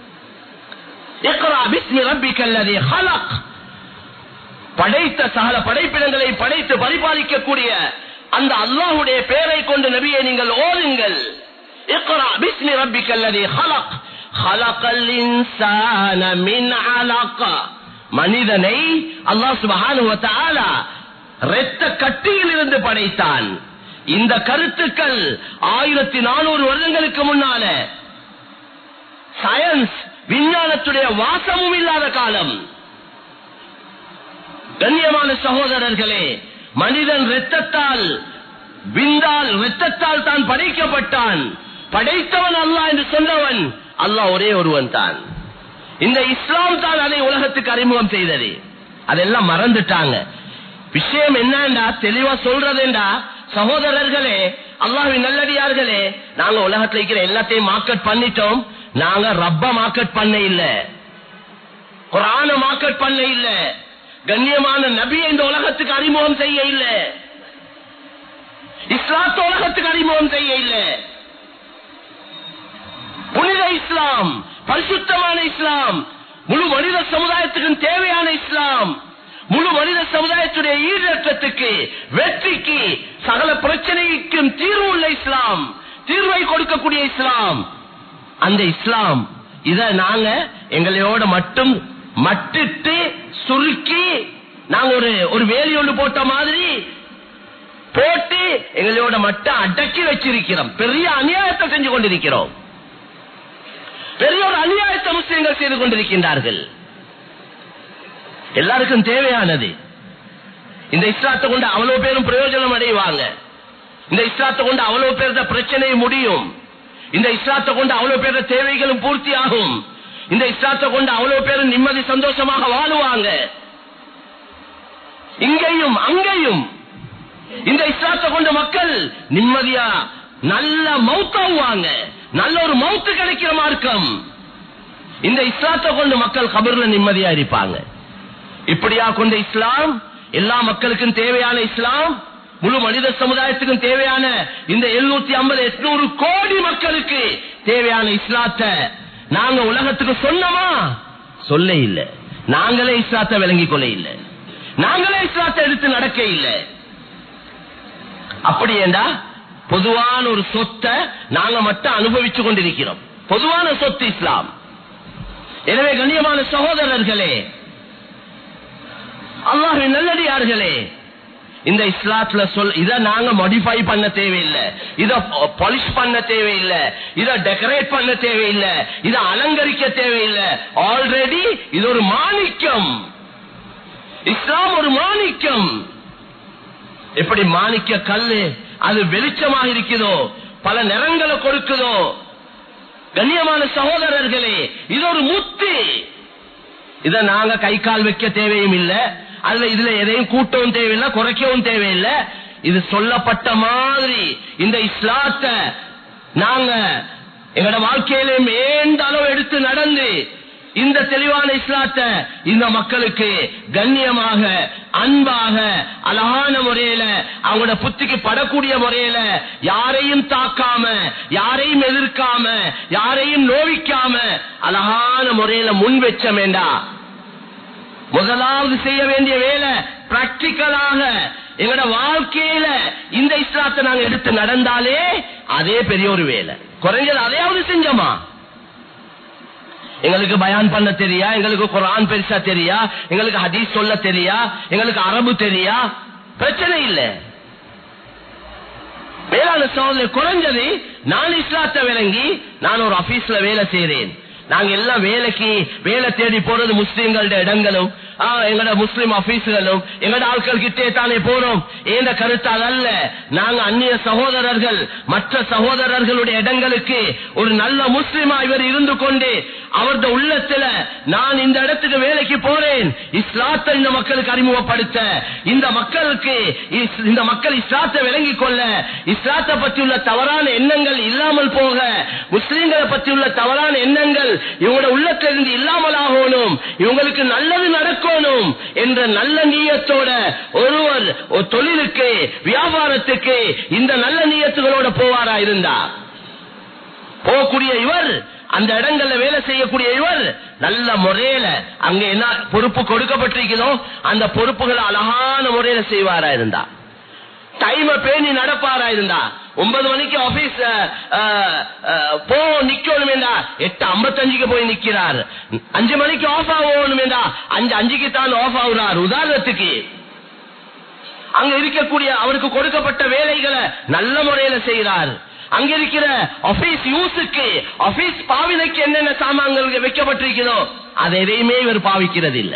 இக்ரா பிஸ்மி ரப்பிக்கல் லதீ خلق படைத்த சகல படைப்பிடங்களை படைத்து பரிபாலிக்கக்கூடிய அந்த அல்லாஹுடைய பெயரை கொண்டு நபியை நீங்கள் ஓதுங்கள் இக்ரா பிஸ்மி ரப்பிக்கல் லதீ خلق خلق الانسان من علق மனிதனை அல்லாஹ் சுப்ஹானஹு வ தஆலா இரத்த கட்டியில் இருந்து படைத்தான் இந்த கருத்துக்கள் ஆயிரத்தி நானூறு வருடங்களுக்கு முன்னால சயின்ஸ் விஞ்ஞானத்துடைய வாசமும் இல்லாத காலம் கண்ணியமான சகோதரர்களே மனிதன் இரத்தத்தால் விந்தால் இரத்தத்தால் தான் படைக்கப்பட்டான் படைத்தவன் அல்லாஹ் என்று சொன்னவன் அல்லாஹ் ஒரே ஒருவன் தான் இந்த இஸ்லாம் தான் அதை உலகத்துக்கு அறிமுகம் செய்தது அதெல்லாம் மறந்துட்டாங்க விஷயம் என்னண்டா தெளிவா சொல்றதுண்டா சகோதரர்களே அல்லாஹ்வின் நல்லடியார்களே நாங்க உலகத்துல இருக்கிற எல்லாத்தையும் மார்க்கெட் பண்ணிட்டோம் நாங்க ரப்ப மார்க்கெட் பண்ண இல்ல குரான மார்க்கெட் பண்ண இல்ல கண்ணியமான நபியை இந்த உலகத்துக்கு அறிமுகம் செய்ய இல்ல இஸ்லாத்த உலகத்துக்கு அறிமுகம் செய்ய இல்ல புனித இஸ்லாம் பரிசுத்தமான இஸ்லாம் முழு மனித சமுதாயத்துக்கும் தேவையான இஸ்லாம் முழு மனித சமுதாயத்துடைய ஈடற்றத்துக்கு வெற்றிக்கு சகல பிரச்சனைக்கும் தீர்வு உள்ள இஸ்லாம் தீர்வை கொடுக்கக்கூடிய இஸ்லாம் அந்த இஸ்லாம் இத நாங்க எங்களையோட மட்டும் மட்டிட்டு சுருக்கி நாங்க ஒரு ஒரு வேலி ஒன்று போட்ட மாதிரி போட்டு எங்களோட மட்டும் அடக்கி வச்சிருக்கிறோம் பெரிய அநியாயத்தை செஞ்சு கொண்டிருக்கிறோம் பெரிய ஒரு அநியாயத்தை முஸ்லிம்கள் செய்து கொண்டிருக்கின்றார்கள் எல்லாருக்கும் தேவையானது இந்த இஸ்லாத்தை கொண்டு அவ்வளவு பேரும் பிரயோஜனம் அடைவாங்க இந்த இஸ்லாத்தை கொண்டு அவ்வளவு பேருட பிரச்சனை முடியும் இந்த இஸ்லாத்தை கொண்டு அவ்வளவு பேருட தேவைகளும் பூர்த்தி ஆகும் இந்த இஸ்லாத்தை கொண்டு அவ்வளவு பேரும் நிம்மதி சந்தோஷமாக வாழுவாங்க இங்கேயும் அங்கேயும் இந்த இஸ்லாத்தை கொண்ட மக்கள் நிம்மதியா நல்ல மௌத்தாவுவாங்க நல்ல ஒரு மௌத்து கிடைக்கிற மார்க்கம் இந்த இஸ்லாத்தை கொண்டு மக்கள் கபர்ல நிம்மதியா இருப்பாங்க இப்படியா கொண்ட இஸ்லாம் எல்லா மக்களுக்கும் தேவையான இஸ்லாம் முழு மனித சமுதாயத்துக்கும் தேவையான இந்த எழுநூத்தி ஐம்பது எட்நூறு கோடி மக்களுக்கு தேவையான இஸ்லாத்தை நாங்க உலகத்துக்கு சொன்னோமா சொல்ல இல்லை நாங்களே இஸ்லாத்தை விளங்கிக் கொள்ள இல்லை நாங்களே இஸ்லாத்தை எடுத்து நடக்க இல்லை அப்படி ஏண்டா பொதுவான ஒரு சொத்தை நாங்க மட்டும் அனுபவிச்சு கொண்டிருக்கிறோம் பொதுவான சொத்து இஸ்லாம் எனவே கண்ணியமான சகோதரர்களே அல்லாஹின் நல்லடியார்களே இந்த இஸ்லாத்துல சொல் இத நாங்க மாடிஃபை பண்ண தேவையில்லை இத பாலிஷ் பண்ண தேவையில்லை இத டெக்கரேட் பண்ண தேவையில்லை இத அலங்கரிக்க தேவையில்லை ஆல்ரெடி இது ஒரு மாணிக்கம் இஸ்லாம் ஒரு மாணிக்கம் எப்படி மாணிக்க கல்லு அது வெளிச்சமாக இருக்குதோ பல நிறங்களை கொடுக்குதோ கண்ணியமான சகோதரர்களே இது ஒரு முத்து இத நாங்க கை கால் வைக்க தேவையும் இல்ல அதுல இதுல எதையும் கூட்டவும் தேவையில்லை குறைக்கவும் தேவையில்லை இது சொல்லப்பட்ட மாதிரி இந்த இஸ்லாத்தை நாங்க எங்களோட வாழ்க்கையில மேந்த அளவு எடுத்து நடந்து இந்த தெளிவான இஸ்லாத்தை இந்த மக்களுக்கு கண்ணியமாக அன்பாக அழகான முறையில அவங்களோட புத்திக்கு படக்கூடிய முறையில யாரையும் தாக்காம யாரையும் எதிர்க்காம யாரையும் நோவிக்காம அழகான முறையில முன் வச்ச வேண்டாம் முதலாவது செய்ய வேண்டிய வேலை பிராக்டிக்கலாக எங்களோட வாழ்க்கையில இந்த இஸ்லாத்தை நாங்க எடுத்து நடந்தாலே அதே பெரிய ஒரு வேலை குறைஞ்சது அதையாவது செஞ்சோமா எங்களுக்கு பயான் பண்ண தெரியா எங்களுக்கு குரான் பெருசா தெரியா எங்களுக்கு ஹதீஸ் சொல்ல தெரியா எங்களுக்கு அரபு தெரியா பிரச்சனை இல்லை வேளாண் சோதனை குறைஞ்சது நான் இஸ்லாத்தை விளங்கி நான் ஒரு ஆபீஸ்ல வேலை செய்யறேன் நாங்க எல்லாம் வேலைக்கு வேலை தேடி போறது முஸ்லீம்களோட இடங்களும் ஆ, எங்களோட முஸ்லிம் ஆபீஸ்களும் எங்களோட ஆட்கள் கிட்டே தானே போறோம் ஏந்த கருத்தால் அல்ல நாங்க அந்நிய சகோதரர்கள் மற்ற சகோதரர்களுடைய இடங்களுக்கு ஒரு நல்ல முஸ்லிமா இவர் இருந்து கொண்டு அவரது உள்ளத்துல நான் இந்த இடத்துக்கு வேலைக்கு போறேன் இஸ்லாத்தை இந்த மக்களுக்கு அறிமுகப்படுத்த இந்த மக்களுக்கு இஸ்- இந்த மக்கள் இஸ்லாத்தை விளங்கிக் கொள்ள இஸ்லாத்தை பற்றியுள்ள தவறான எண்ணங்கள் இல்லாமல் போக முஸ்லிம்களை பற்றியுள்ள தவறான எண்ணங்கள் இவங்களோட உள்ளத்திலிருந்து இல்லாமல் ஆகணும் இவங்களுக்கு நல்லது நடக்கணும் என்ற நல்ல நீயத்தோட ஒருவர் ஒரு தொழிலுக்கு வியாபாரத்துக்கு இந்த நல்ல நீயத்துகளோட போவாரா இருந்தா போகக்கூடிய இவர் அந்த இடங்கள்ல வேலை செய்யக்கூடிய இவர் நல்ல முறையில அங்க என்ன பொறுப்பு கொடுக்கப்பட்டிருக்கிறதோ அந்த பொறுப்புகளை அழகான முறையில செய்வாரா இருந்தா டைம பேணி நடப்பாரா இருந்தா ஒன்பது மணிக்கு ஆபீஸ் போ நிக்கணும் என்றா எட்டு ஐம்பத்தஞ்சுக்கு போய் நிக்கிறார் அஞ்சு மணிக்கு ஆஃப் ஆகணும் என்றா அஞ்சு அஞ்சுக்கு தான் ஆஃப் ஆகுறார் உதாரணத்துக்கு அங்க இருக்கக்கூடிய அவருக்கு கொடுக்கப்பட்ட வேலைகளை நல்ல முறையில செய்கிறார் அங்க இருக்கிற ஆபீஸ் யூஸுக்கு ஆபீஸ் பாவினைக்கு என்னென்ன சாமான்கள் வைக்கப்பட்டிருக்கிறதோ அதை எதையுமே இவர் பாவிக்கிறது இல்ல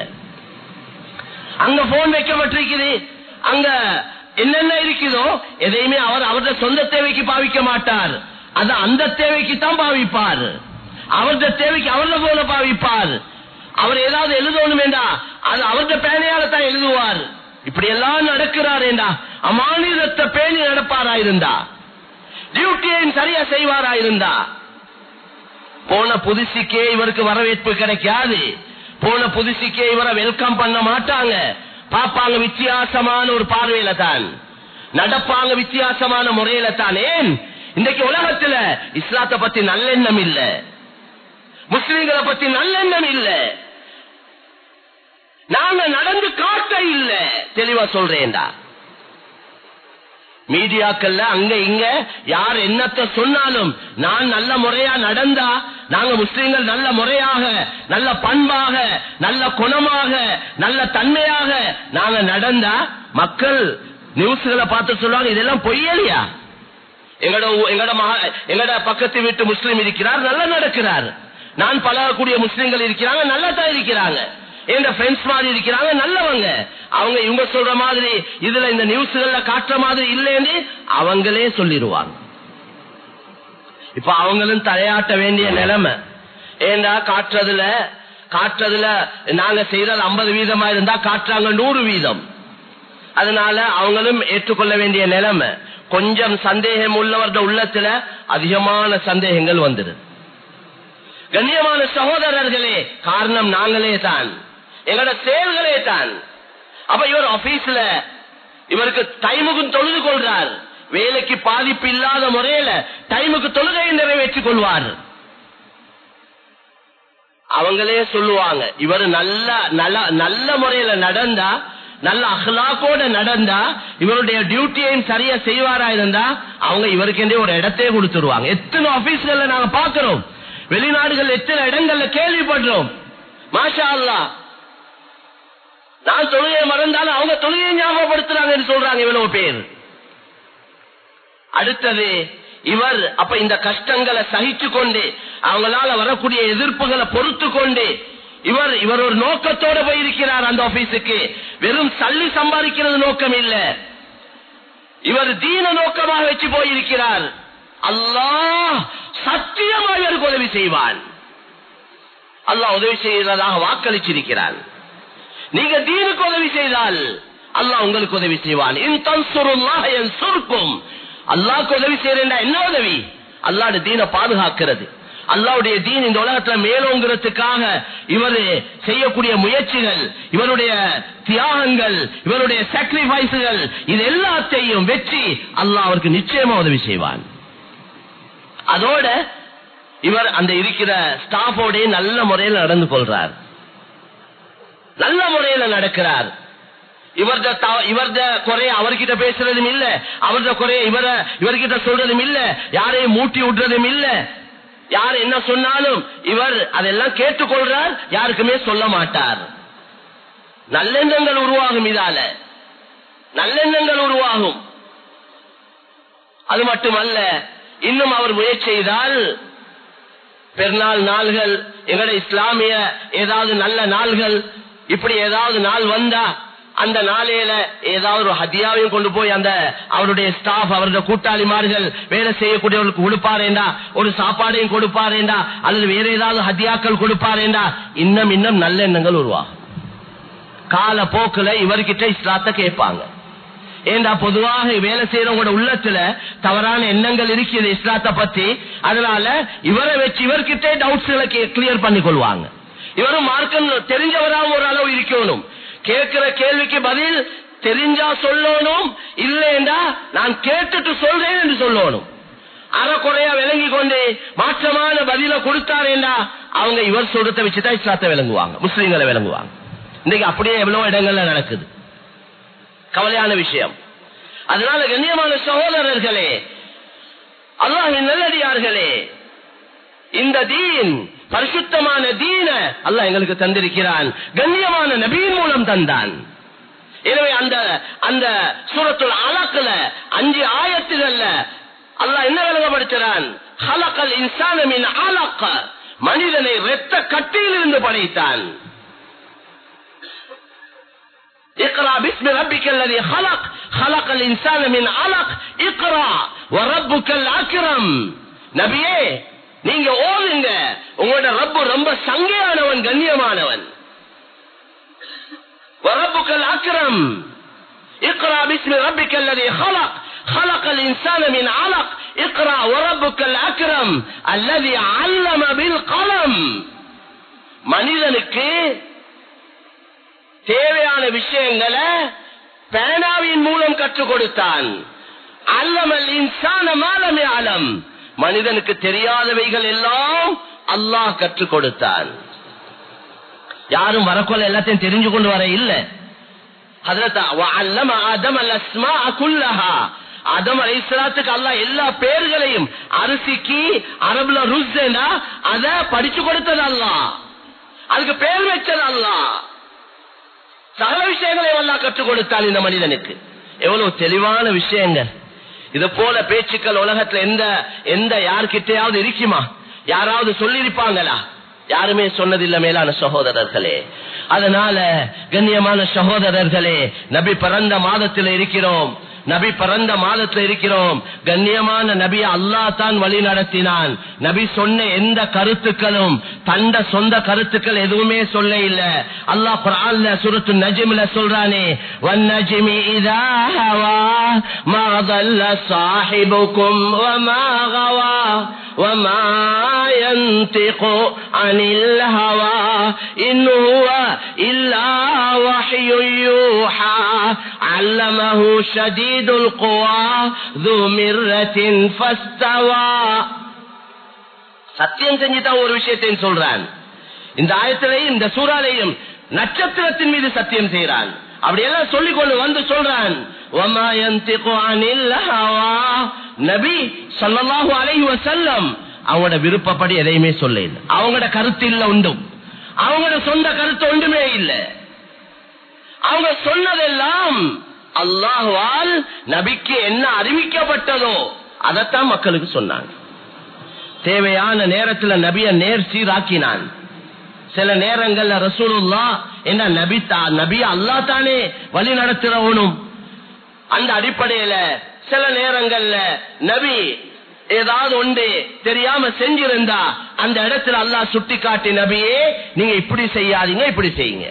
அங்க போன் வைக்கப்பட்டிருக்குது அங்க என்னென்ன இருக்குதோ எதையுமே அவர் அவரது சொந்த தேவைக்கு பாவிக்க மாட்டார் அது அந்த தேவைக்கு தான் பாவிப்பார் அவரது தேவைக்கு அவரது போல பாவிப்பார் அவர் ஏதாவது எழுதணும் வேண்டா அது அவரது பேனையால தான் எழுதுவார் இப்படி எல்லாம் நடக்கிறார் என்றா அமானிதத்தை பேணி நடப்பாரா இருந்தா டியூட்டியையும் சரியா செய்வாரா இருந்தா போன புதுசுக்கே இவருக்கு வரவேற்பு கிடைக்காது போன புதுசுக்கே இவரை வெல்கம் பண்ண மாட்டாங்க பாப்பாங்க வித்தியாசமான ஒரு பார்வையில தான் நடப்பாங்க வித்தியாசமான முறையில தான் ஏன் இன்றைக்கு உலகத்துல இஸ்லாத்தை பத்தி நல்லெண்ணம் இல்ல முஸ்லிம்களை பத்தி நல்லெண்ணம் இல்ல நாங்க நடந்து காட்ட இல்ல தெளிவா சொல்றேன்டா மீடியாக்கள்ல அங்க இங்க யார் என்னத்த சொன்னாலும் நான் நல்ல முறையா நடந்தா நாங்க முஸ்லிம்கள் நல்ல முறையாக நல்ல பண்பாக நல்ல குணமாக நல்ல தன்மையாக நாங்க நடந்தா மக்கள் நியூஸ்களை பார்த்து சொல்லுவாங்க இதெல்லாம் பொய்யலையா எங்கட ஊ- எங்கட மகா எங்கட பக்கத்து வீட்டு முஸ்லீம் இருக்கிறார் நல்லா நடக்கிறார் நான் பழகக்கூடிய முஸ்லிம்கள் இருக்கிறாங்க நல்லா தான் இருக்கிறாங்க எங்க ஃப்ரெண்ட்ஸ் மாதிரி இருக்கிறாங்க நல்லவங்க அவங்க இவங்க சொல்ற மாதிரி இதுல இந்த நியூஸ்கள்ல காட்டுற மாதிரி இல்லைன்னு அவங்களே சொல்லிடுவாங்க இப்ப அவங்களும் தலையாட்ட வேண்டிய நிலைமை ஏண்டா காட்டுறதுல காட்டுறதுல நாங்க செய்யறது ஐம்பது வீதமா இருந்தா காட்டுறாங்க நூறு வீதம் அதனால அவங்களும் ஏற்றுக்கொள்ள வேண்டிய நிலைமை கொஞ்சம் சந்தேகம் உள்ளவர்கள உள்ளத்துல அதிகமான சந்தேகங்கள் வந்துடுது கண்ணியமான சகோதரர்களே காரணம் நாங்களே தான் எங்களோட செயல்களே தான் அப்ப இவர் ஆபீஸ்ல இவருக்கு டைமுக்கும் தொழுது கொள்றார் வேலைக்கு பாதிப்பு இல்லாத முறையில டைமுக்கு தொழுகையை நிறைவேற்றிக் கொள்வார் அவங்களே சொல்லுவாங்க இவர் நல்ல நல்ல நல்ல முறையில நடந்தா நல்ல அஹ்லாக்கோட நடந்தா இவருடைய டியூட்டியையும் சரியா செய்வாரா இருந்தா அவங்க இவருக்கு ஒரு இடத்தையே கொடுத்துருவாங்க எத்தனை ஆபீஸ்கள்ல நாங்க பாக்குறோம் வெளிநாடுகள் எத்தனை இடங்கள்ல கேள்விப்படுறோம் மாஷா அல்லா நான் தொழுகையை மறந்தாலும் அவங்க தொழுகையை ஞாபகப்படுத்துறாங்கன்னு சொல்றாங்க இவ்வளவு பேர் அடுத்தது இவர் அப்ப இந்த கஷ்டங்களை சகிச்சு கொண்டு அவங்களால வரக்கூடிய எதிர்ப்புகளை பொறுத்து கொண்டு இவர் இவர் ஒரு நோக்கத்தோட போயிருக்கிறார் அந்த ஆபீஸுக்கு வெறும் சல்லி சம்பாதிக்கிறது நோக்கம் இல்ல இவர் தீன நோக்கமாக வச்சு போயிருக்கிறார் அல்லாஹ் சத்தியமாக இவருக்கு உதவி செய்வான் அல்லாஹ் உதவி செய்வதாக வாக்களிச்சிருக்கிறான் நீங்க தீனுக்கு உதவி செய்தால் அல்லாஹ் உங்களுக்கு உதவி செய்வான் சுருக்கும் அல்லாஹ்க்கு உதவி செய்யறா என்ன உதவி அல்லாட தீனை பாதுகாக்கிறது அல்லாவுடைய தீன் இந்த உலகத்துல மேலோங்கிறதுக்காக இவர் செய்யக்கூடிய முயற்சிகள் இவருடைய தியாகங்கள் இவருடைய சாக்ரிஃபைஸுகள் இது எல்லாத்தையும் வெற்றி அல்லாஹ் அவருக்கு நிச்சயமா உதவி செய்வான் அதோட இவர் அந்த இருக்கிற ஸ்டாஃபோட நல்ல முறையில் நடந்து கொள்றார் நல்ல முறையில் நடக்கிறார் இவர்த இவர்த குறைய அவர்கிட்ட பேசுறதும் இல்ல அவரது குறைய இவர இவர்கிட்ட சொல்றதும் இல்ல யாரையும் மூட்டி விடுறதும் இல்ல யார் என்ன சொன்னாலும் இவர் அதெல்லாம் கேட்டுக்கொள்றார் யாருக்குமே சொல்ல மாட்டார் நல்லெண்ணங்கள் உருவாகும் இதால நல்லெண்ணங்கள் உருவாகும் அது மட்டுமல்ல இன்னும் அவர் முயற்சி செய்தால் பெருநாள் நாள்கள் எங்கட இஸ்லாமிய ஏதாவது நல்ல நாள்கள் இப்படி ஏதாவது நாள் வந்தா அந்த நாளையில ஏதாவது ஒரு ஹதியாவையும் கொண்டு போய் அந்த அவருடைய ஸ்டாஃப் அவருடைய கூட்டாளிமார்கள் வேலை செய்யக்கூடியவர்களுக்கு கொடுப்பாரேண்டா ஒரு சாப்பாடையும் கொடுப்பாரேண்டா அல்லது வேற ஏதாவது ஹதியாக்கள் கொடுப்பாரேண்டா இன்னும் இன்னும் நல்ல எண்ணங்கள் உருவாகும் கால போக்குல இவர்கிட்ட இஸ்லாத்த கேட்பாங்க ஏண்டா பொதுவாக வேலை செய்யறவங்களோட உள்ளத்துல தவறான எண்ணங்கள் இருக்குது இஸ்லாத்தை பத்தி அதனால இவரை வச்சு இவர்கிட்ட டவுட்ஸ்களை கிளியர் பண்ணி கொள்வாங்க இவரும் மார்க்கம் தெரிஞ்சவராக ஒரு அளவு இருக்கணும் கேட்கிற கேள்விக்கு பதில் தெரிஞ்சா சொல்லணும் இல்லைண்டா நான் கேட்டுட்டு சொல்றேன் என்று சொல்லணும் அறக்குறையா விளங்கி கொண்டு மாற்றமான பதில கொடுத்தாரேண்டா அவங்க இவர் சொல்றத வச்சுதான் இஸ்லாத்தை விளங்குவாங்க முஸ்லீம்களை விளங்குவாங்க இன்னைக்கு அப்படியே எவ்வளவு இடங்கள்ல நடக்குது கவலையான விஷயம் அதனால கண்ணியமான சகோதரர்களே அல்லாஹின் நல்லடியார்களே இந்த தீன் பரிசுத்தமான தீன அல்லாஹ் எங்களுக்கு தந்திருக்கிறான் கண்ணியமான நபியின் மூலம் தந்தான் எனவே அந்த அந்த சூரத்துல் அலக்குல அஞ்சு ஆயத்துகள்ல அல்லாஹ் என்ன விளங்கப்படுத்துறான் ஹலக்கல் இன்சானமின் அலக்க மனிதனை இரத்த கட்டியிலிருந்து படைத்தான் اقرا باسم ربك الذي خلق خلق الانسان من علق اقرا وربك الاكرم நபியே நீங்க ஓதுங்க உங்களோட ரப்பு ரொம்ப சங்கையானவன் கண்ணியமானவன் وربك الاكرم اقرا باسم ربك الذي خلق خلق الانسان من علق اقرا وربك الاكرم الذي علم بالقلم மனிதனுக்கு தேவையான விஷயங்களை பேனாவின் மூலம் கற்றுக் கொடுத்தான் அல்லமல் இன்சான மாலமே அலம் மனிதனுக்கு தெரியாதவைகள் எல்லாம் அல்லாஹ் கற்றுக் கொடுத்தான் யாரும் வரக்கொள்ள எல்லாத்தையும் தெரிஞ்சு கொண்டு வர இல்ல அதம் அலைசலாத்துக்கு அல்லா எல்லா பேர்களையும் அரிசிக்கு அரபுல ருஸ்னா அத படிச்சு கொடுத்தது அல்ல அதுக்கு பேர் வச்சது அல்லா சகல விஷயங்களை எல்லாம் கற்றுக் கொடுத்தான் இந்த மனிதனுக்கு எவ்வளவு தெளிவான விஷயங்கள் இது போல பேச்சுக்கள் உலகத்துல எந்த எந்த யார்கிட்டயாவது இருக்குமா யாராவது சொல்லியிருப்பாங்களா யாருமே சொன்னதில்லை மேலான சகோதரர்களே அதனால கண்ணியமான சகோதரர்களே நபி பிறந்த மாதத்தில் இருக்கிறோம் நபி பிறந்த மாதத்துல இருக்கிறோம் கண்ணியமான நபி அல்லா தான் வழி நடத்தினான் நபி சொன்ன எந்த கருத்துக்களும் தண்ட சொந்த கருத்துக்கள் எதுவுமே சொல்ல இல்ல அல்லாஹ் குரான்ல சுரத்து நஜிம்ல சொல்றானே வன்னஜிமி இதா ஹவா மா ضل صاحبكم وما غوى وما ينطق عن الهوى إن هو إلا وحي يوحى علمه شديد القوى ذو مرة فاستوى சத்தியம் செஞ்சுதான் ஒரு விஷயத்தையும் சொல்றான் இந்த ஆயத்திலையும் இந்த சூறாலையும் நட்சத்திரத்தின் மீது சத்தியம் செய்யறான் அப்படியெல்லாம் சொல்லிக் கொண்டு வந்து சொல்றான் وَمَا يَنْطِقُ عَنِ الْهَوَى நபி ஸல்லல்லாஹு அலைஹி வஸல்லம் அவங்களோட விருப்பப்படி எதையுமே சொல்ல இல்லை அவங்களோட கருத்து இல்ல உண்டும் அவங்களோட சொந்த கருத்து ஒன்றுமே இல்லை அவங்க சொன்னதெல்லாம் அல்லாஹ்வால் நபிக்கு என்ன அறிவிக்கப்பட்டதோ அதைத்தான் மக்களுக்கு சொன்னாங்க தேவையான நேரத்துல நபிய நேர் சீராக்கினான் சில நேரங்கள்ல ரசூலுல்லா என்ன நபி தா- நபி அல்லா தானே வழி நடத்துறவனும் அந்த அடிப்படையில சில நேரங்கள்ல நபி ஏதாவது ஒன்று தெரியாம செஞ்சிருந்தா அந்த இடத்துல அல்லாஹ் சுட்டி காட்டி நபியே நீங்க இப்படி செய்யாதீங்க இப்படி செய்யுங்க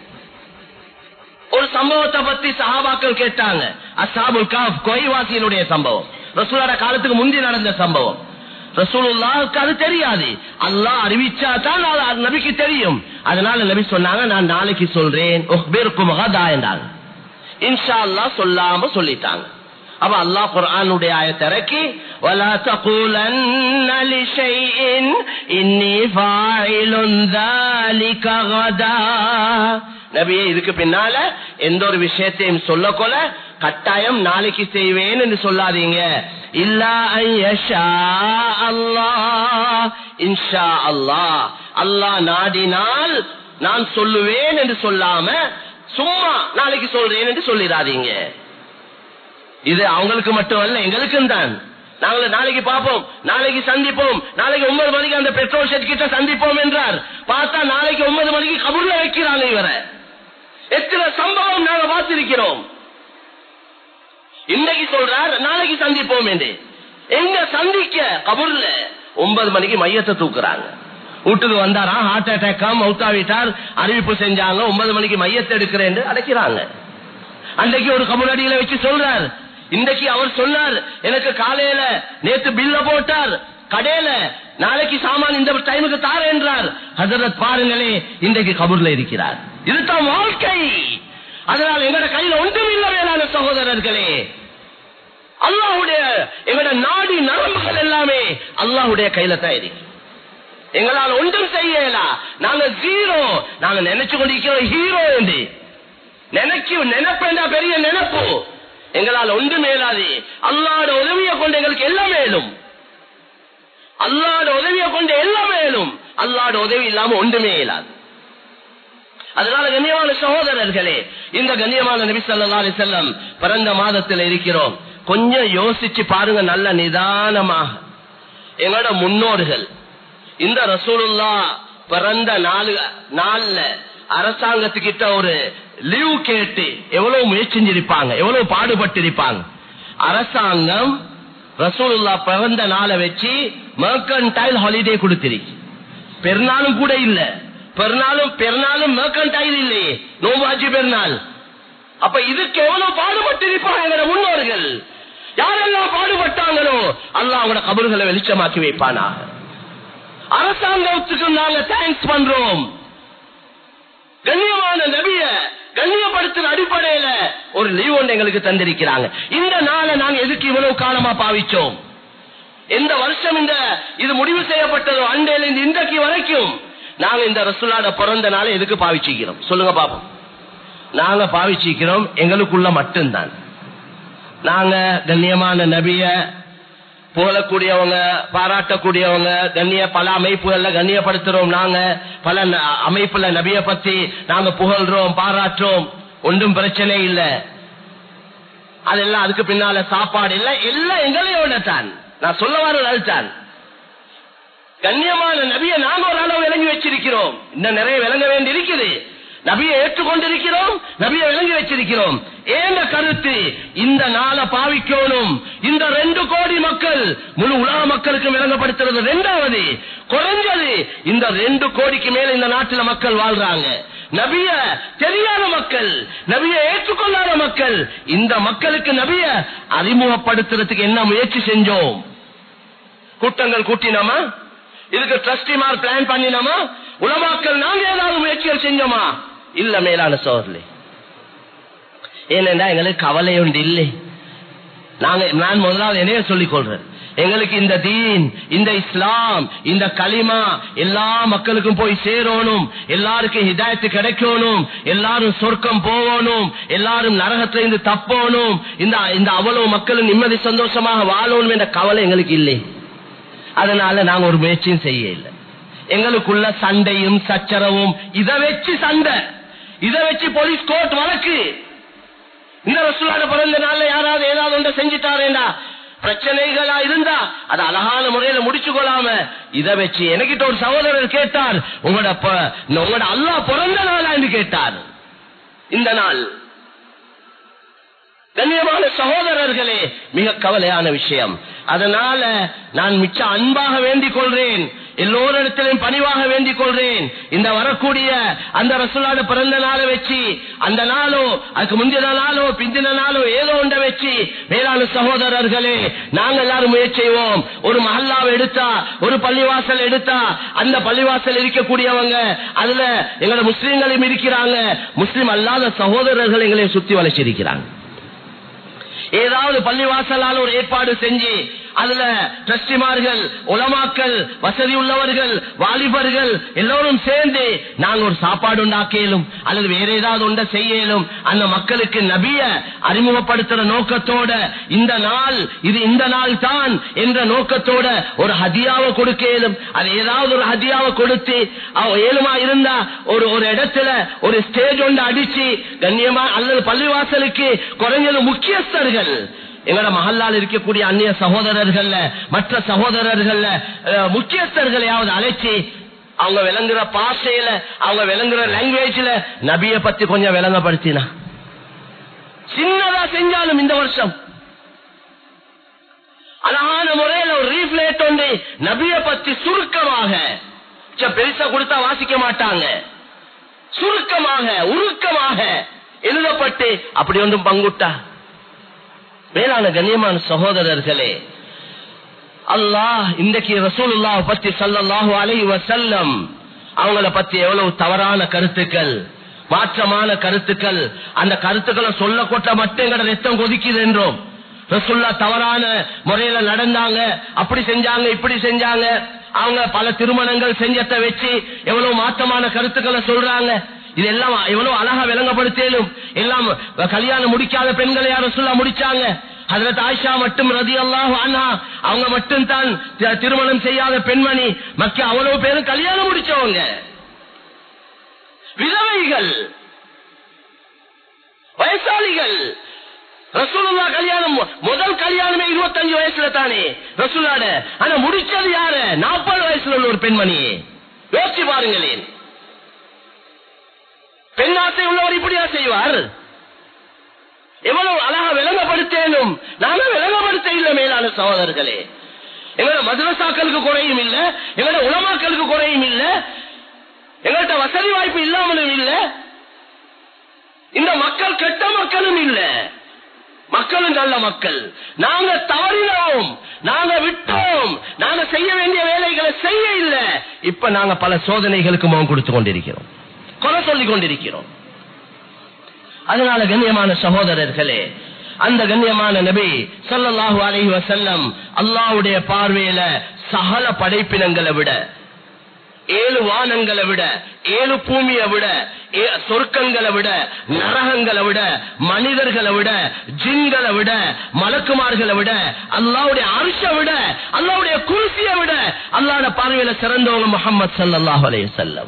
ஒரு சம்பவத்தை பத்தி சஹாபாக்கள் கேட்டாங்க அசாபுல் காஃப் கொய்வாசியினுடைய சம்பவம் ரசூலோட காலத்துக்கு முந்தி நடந்த சம்பவம் ரசூலுல்லாவுக்கு அது தெரியாது அல்லாஹ் அறிவிச்சா தான் அது அது நபிக்கு தெரியும் அதனால நபி சொன்னாங்க நான் நாளைக்கு சொல்றேன் உஹ்பிருக்கும் கதா என்றாங்க இன்ஷா அல்லாஹ் சொல்லாம சொல்லிட்டாங்க அப்ப அல்லாஹ் குர்ஆனுடைய ஆயத்தை இறக்கி ولا تقولن لشيء اني فاعل ذلك غدا நபியே இதுக்கு பின்னால எந்த ஒரு விஷயத்தையும் சொல்ல கொல கட்டாயம் நாளைக்கு செய்வேன் என்று சொல்லாதீங்க இல்லா ஐயஷா அல்லாஹ் இன்ஷா அல்லாஹ் அல்லாஹ் நாடினால் நான் சொல்லுவேன் என்று சொல்லாம சும்மா நாளைக்கு சொல்றேன் என்று சொல்லிடாதீங்க இது அவங்களுக்கு மட்டுமல்ல எங்களுக்கும் தான் நாங்கள் நாளைக்கு பார்ப்போம் நாளைக்கு சந்திப்போம் நாளைக்கு ஒன்பது மணிக்கு அந்த பெட்ரோல் ஷெட் கிட்ட சந்திப்போம் என்றார் பார்த்தா நாளைக்கு ஒன்பது மணிக்கு கபூர்ல வைக்கிறாங்க இவரை எத்தனை சம்பவம் நாங்க பார்த்திருக்கிறோம் இன்னைக்கு சொல்றார் நாளைக்கு சந்திப்போம் என்று எங்க சந்திக்க கபூர்ல ஒன்பது மணிக்கு மையத்தை தூக்குறாங்க வீட்டுக்கு வந்தாரா ஹார்ட் அட்டாக்கா மவுத்தாவிட்டார் அறிவிப்பு செஞ்சாங்க ஒன்பது மணிக்கு மையத்தை எடுக்கிறேன் அடைக்கிறாங்க அன்றைக்கு ஒரு கபுரடியில வச்சு சொல்றார் இன்றைக்கு அவர் சொன்னார் எனக்கு காலையில நேத்து பில்ல போட்டார் கடையில நாளைக்கு சாமான் இந்த டைமுக்கு தார என்றார் ஹசரத் பாருங்களே இன்றைக்கு கபூர்ல இருக்கிறார் இதுதான் வாழ்க்கை அதனால் எங்கட கையில ஒன்றும் இல்லை வேளாண் சகோதரர்களே அல்லாஹுடைய எங்கட நாடி நரம்புகள் எல்லாமே அல்லாஹுடைய கையில தான் இருக்கு எங்களால் ஒன்றும் செய்யலா நாங்க ஜீரோ நாங்க நினைச்சு கொண்டிருக்கிறோம் ஹீரோ என்று நினைக்கு நினைப்பேண்டா பெரிய நினைப்பு எங்களால் ஒன்று மேலாது அல்லாட உதவியை கொண்டு எங்களுக்கு எல்லாம் மேலும் அல்லாட உதவியை கொண்டு எல்லாம் மேலும் அல்லாட உதவி இல்லாம ஒன்றுமே இயலாது அதனால கண்ணியமான சகோதரர்களே இந்த கண்ணியமான நபி ஸல்லல்லாஹு அலைஹி வஸல்லம் பிறந்த மாதத்தில் இருக்கிறோம் கொஞ்சம் யோசிச்சு பாருங்க நல்ல நிதானமாக எங்களோட முன்னோர்கள் இந்த ரசூலுல்லா பிறந்த நாலு நாள்ல அரசாங்கத்துக்கிட்ட ஒரு லீவ் கேட்டு எவ்வளவு முயற்சி செஞ்சிருப்பாங்க எவ்வளவு பாடுபட்டு இருப்பாங்க அரசாங்கம் ரசூலுல்லா பிறந்த நாளை வச்சு மர்கன்டைல் ஹாலிடே கொடுத்திருக்கு பெருநாளும் கூட இல்ல பெருநாளும் பெருநாளும் மர்கன்டைல் இல்லையே நோம்பாஜி பெருநாள் அப்ப இதுக்கு எவ்வளவு பாடுபட்டு இருப்பாங்க எங்களோட முன்னோர்கள் யாரெல்லாம் பாடுபட்டாங்களோ அல்லாஹ் அவங்களோட கபர்களை வெளிச்சமாக்கி வைப்பானாக அரசாங்கத்துக்கு நாங்க தேங்க்ஸ் பண்றோம் கண்ணியமான நபிய கண்ணியப்படுத்துற அடிப்படையில ஒரு லீவ் ஒன்று எங்களுக்கு தந்திருக்கிறாங்க இந்த நாளை நாங்க எதுக்கு இவ்வளவு காலமா பாவிச்சோம் எந்த வருஷம் இந்த இது முடிவு செய்யப்பட்டதோ அண்டையில இருந்து இன்றைக்கு வரைக்கும் நாங்க இந்த ரசுல்லாட பிறந்த நாளை எதுக்கு பாவிச்சிக்கிறோம் சொல்லுங்க பாப்போம் நாங்க பாவிச்சிக்கிறோம் எங்களுக்குள்ள மட்டும்தான் நாங்க கண்ணியமான நபிய புகழக்கூடியவங்க பாராட்டக்கூடியவங்க கண்ணிய பல அமைப்புகள்ல கண்ணியப்படுத்துறோம் நாங்க பல ந- அமைப்புல நபிய பத்தி நாங்க புகழ்றோம் பாராட்டுறோம் ஒன்றும் பிரச்சனை இல்ல அதெல்லாம் அதுக்கு பின்னால சாப்பாடு இல்ல எல்லாம் எங்களையோட தான் நான் சொல்ல வர அதுதான் கண்ணியமான நபியை நாங்க ஒரு அளவு விளங்கி வச்சிருக்கிறோம் இன்னும் நிறைய விளங்க வேண்டி இருக்குது நபியை ஏற்றுக்கொண்டிருக்கிறோம் நபியை விளங்கி வச்சிருக்கிறோம் ஏந்த கருத்து இந்த நாளை பாவிக்கணும் இந்த ரெண்டு கோடி மக்கள் முழு உலக மக்களுக்கு விளங்கப்படுத்துறது ரெண்டாவது குறைஞ்சது இந்த ரெண்டு கோடிக்கு மேல இந்த நாட்டில மக்கள் வாழ்றாங்க நபிய தெரியாத மக்கள் நபிய ஏற்றுக்கொள்ளாத மக்கள் இந்த மக்களுக்கு நபிய அறிமுகப்படுத்துறதுக்கு என்ன முயற்சி செஞ்சோம் கூட்டங்கள் கூட்டினோமா இதுக்கு ட்ரஸ்டிமார் பிளான் பண்ணினோமா உலமாக்கள் நாங்க ஏதாவது முயற்சிகள் செஞ்சோமா இல்ல மேலான சோதரிலே ஏனென்றா எங்களுக்கு கவலை உண்டு இல்லை நாங்க நான் முதலாவது என்னைய சொல்லிக் கொள்றேன் எங்களுக்கு இந்த தீன் இந்த இஸ்லாம் இந்த களிமா எல்லா மக்களுக்கும் போய் சேரணும் எல்லாருக்கும் ஹிதாயத்து கிடைக்கணும் எல்லாரும் சொர்க்கம் போகணும் எல்லாரும் நரகத்திலிருந்து தப்பணும் இந்த இந்த அவ்வளவு மக்களும் நிம்மதி சந்தோஷமாக வாழணும் என்ற கவலை எங்களுக்கு இல்லை அதனால நாங்க ஒரு முயற்சியும் செய்ய இல்லை எங்களுக்குள்ள சண்டையும் சச்சரவும் இதை வச்சு சண்டை இதை வச்சு போலீஸ் கோர்ட் வழக்கு இந்த ரசூலான பிறந்த நாள்ல யாராவது ஏதாவது ஒன்றை செஞ்சுட்டாரேண்டா பிரச்சனைகளா இருந்தா அது அழகான முறையில முடிச்சு கொள்ளாம இத வச்சு எனக்கிட்ட ஒரு சகோதரர் கேட்டார் உங்களோட ப- உங்களோட அல்லா பிறந்த நாளா என்று கேட்டார் இந்த நாள் கண்ணியமான சகோதரர்களே மிக கவலையான விஷயம் அதனால நான் மிச்ச அன்பாக வேண்டிக் கொள்றேன் எல்லோரிடத்திலும் பணிவாக வேண்டிக் கொள்றேன் இந்த வரக்கூடிய அந்த ரசூலான பிறந்த நாளை வச்சு அந்த நாளோ அதுக்கு முந்தின நாளோ பிந்தின நாளோ ஏதோ ஒன்றை வச்சு மேலான சகோதரர்களே நாங்க எல்லாரும் முயற்சி செய்வோம் ஒரு மஹல்லாவை எடுத்தா ஒரு பள்ளிவாசல் எடுத்தா அந்த பள்ளிவாசல் இருக்கக்கூடியவங்க அதுல எங்களோட முஸ்லீம்களையும் இருக்கிறாங்க முஸ்லீம் அல்லாத சகோதரர்கள் எங்களையும் சுத்தி வளைச்சிருக்கிறாங்க ஏதாவது பள்ளிவாசலால் ஒரு ஏற்பாடு செஞ்சு அதுல டிரஸ்டிமார்கள் உலமாக்கள் வசதி உள்ளவர்கள் வாலிபர்கள் எல்லோரும் சேர்ந்து நாங்க ஒரு சாப்பாடு உண்டாக்கலும் அல்லது வேற ஏதாவது ஒன்றை செய்யலும் அந்த மக்களுக்கு நபிய அறிமுகப்படுத்துற நோக்கத்தோட இந்த நாள் இது இந்த நாள் தான் என்ற நோக்கத்தோட ஒரு ஹதியாவை கொடுக்கலும் அது ஏதாவது ஒரு ஹதியாவை கொடுத்து அவ ஏழுமா இருந்தா ஒரு ஒரு இடத்துல ஒரு ஸ்டேஜ் ஒன்று அடிச்சு கண்ணியமா அல்லது பள்ளிவாசலுக்கு குறைஞ்சது முக்கியஸ்தர்கள் எங்களோட மகல்லால் இருக்கக்கூடிய அந்நிய சகோதரர்கள் மற்ற சகோதரர்கள் முக்கியஸ்தர்களையாவது அழைச்சி அவங்க விளங்குற பாஷையில அவங்க விளங்குற லாங்குவேஜ்ல நபிய பத்தி கொஞ்சம் விளங்கப்படுத்தினா சின்னதா செஞ்சாலும் இந்த வருஷம் அழகான முறையில ஒரு ரீஃப்லேட் ஒன்று நபிய பத்தி சுருக்கமாக ச்ச, பெருசா கொடுத்தா வாசிக்க மாட்டாங்க சுருக்கமாக உருக்கமாக எழுதப்பட்டு அப்படி ஒன்றும் பங்குட்டா மேலான கண்ணியமான சகோதரர்களே அல்லாஹ் இன்றைக்கு ரசூலுல்லா பத்தி சல்லல்லாஹு அலைஹி வஸல்லம் அவங்கள பத்தி எவ்வளவு தவறான கருத்துக்கள் மாற்றமான கருத்துக்கள் அந்த கருத்துக்களை சொல்ல கொட்ட மட்டும் எங்கட ரத்தம் கொதிக்குது என்றோம் ரசுல்லா தவறான முறையில நடந்தாங்க அப்படி செஞ்சாங்க இப்படி செஞ்சாங்க அவங்க பல திருமணங்கள் செஞ்சத்தை வச்சு எவ்வளவு மாற்றமான கருத்துக்களை சொல்றாங்க இதெல்லாம் எவ்வளவு அழகா விளங்கப்படுத்தலும் எல்லாம் கல்யாணம் முடிக்காத பெண்களை யாரும் சொல்ல முடிச்சாங்க ஹதரத் ஆயிஷா மட்டும் ரதி அல்லாஹு அண்ணா அவங்க மட்டும் தான் தி- திருமணம் செய்யாத பெண்மணி மக்க அவ்வளவு பேரும் கல்யாணம் முடிச்சவங்க விதவைகள் வயசாளிகள் ரசூலுல்லா கல்யாணம் மு- முதல் கல்யாணமே இருபத்தஞ்சு வயசுல தானே ரசூலாட ஆனா முடிச்சது யாரு நாற்பது வயசுல உள்ள ஒரு பெண்மணி யோசிச்சு பாருங்களேன் பெண்ணாசை உள்ளவர் இப்படியா செய்வார் எவ்வளவு அழகா விளங்கப்படுத்தேனும் நாம விளங்கப்படுத்த இல்ல மேலான சகோதரர்களே எங்களோட மதரசாக்களுக்கு குறையும் இல்ல எங்களோட உலமாக்களுக்கு குறையும் இல்ல எங்கள்கிட்ட வசதி வாய்ப்பு இல்லாமலும் இல்ல இந்த மக்கள் கெட்ட மக்களும் இல்ல மக்களும் நல்ல மக்கள் நாங்க தவறினோம் நாங்க விட்டோம் நாங்க செய்ய வேண்டிய வேலைகளை செய்ய இல்ல இப்ப நாங்க பல சோதனைகளுக்கு முகம் கொடுத்து கொண்டிருக்கிறோம் கொலை சொல்லிக் கொண்டிருக்கிறோம் அதனால கண்ணியமான சகோதரர்களே அந்த கண்ணியமான நபி ஸல்லல்லாஹு அலைஹி வஸல்லம் அல்லாஹ்வுடைய பார்வையில சகல படைப்பினங்களை விட ஏழு வானங்களை விட ஏழு பூமியை விட ஏ- சொர்க்கங்களை விட நரகங்களை விட மனிதர்களை விட ஜின்களை விட மலக்குமார்களை விட அல்லாவுடைய அரிச விட அல்லாவுடைய குருசியை விட அல்லாட பார்வையில சிறந்தவங்க முகமது ஸல்லல்லாஹு அலைஹி வஸல்லம்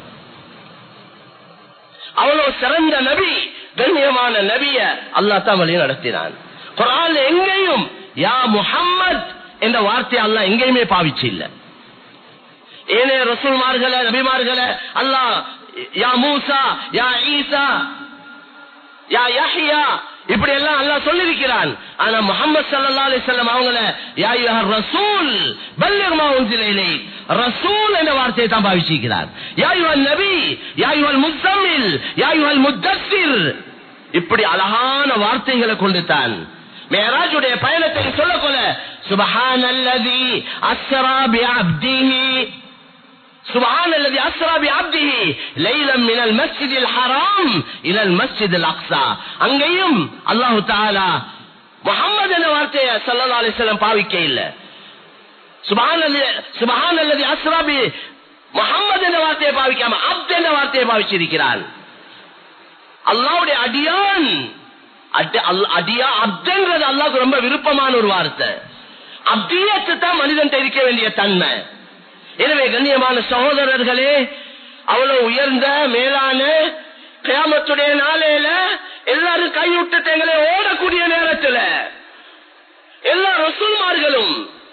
அவ்வளவு சிறந்த நபி கண்ணியமான நபிய அல்லாஹ் தான் வழி நடத்தினான் குரான்ல எங்கேயும் யா முஹம்மத் என்ற வார்த்தை அல்லாஹ் எங்கேயுமே பாவிச்சு இல்ல ஏனைய ரசூல்மார்களை நபிமார்களை அல்லாஹ் யா மூசா யா ஈசா யா யஹ்யா இப்படி எல்லாம் அல்லாஹ் சொல்லிருக்கிறான் ஆனா முஹம்மது ஸல்லல்லாஹு அலைஹி வஸல்லம் அவங்கள யா அய்யுஹ ரசூல் பல்லிக் மா உன்சில இலைக் ரசூல் என்ற வார்த்தையை தான் பாவிச்சிருக்கிறார் யா அய்யுஹல் நபி யா அய்யுஹல் முஸம்மில் யா அய்யுஹல் முத்தஸ்ஸிர் இப்படி அழகான வார்த்தைகளை கொண்டு தான் மேராஜுடைய பயணத்தை சொல்ல கொள்ள சுபஹானல்லதி அஸ்ரா பிஅப்திஹி سبحان الذي أسرى بعبده ليلا من المسجد الحرام إلى المسجد الأقصى அங்கேயும் அல்லாஹு தாலா முகமது என்ற வார்த்தையை சல்லா அலிஸ்லாம் பாவிக்க இல்ல சுபஹான் சுபஹான் அல்லது அஸ்ராபி முகமது என்ற வார்த்தையை பாவிக்காம அப்த் என்ற வார்த்தையை பாவிச்சிருக்கிறான் அல்லாவுடைய அடியான் அடியா அப்துங்கிறது அல்லாவுக்கு ரொம்ப விருப்பமான ஒரு வார்த்தை அப்தியத்தை தான் மனிதன் இருக்க வேண்டிய தன்மை எனவே கண்ணியமான சகோதரர்களே அவ்வளவு உயர்ந்த மேலான கிராமத்துடைய நாளையில எல்லாரும் கைவிட்டு எங்களை ஓடக்கூடிய நேரத்தில் எல்லா ரசூல்மார்களும்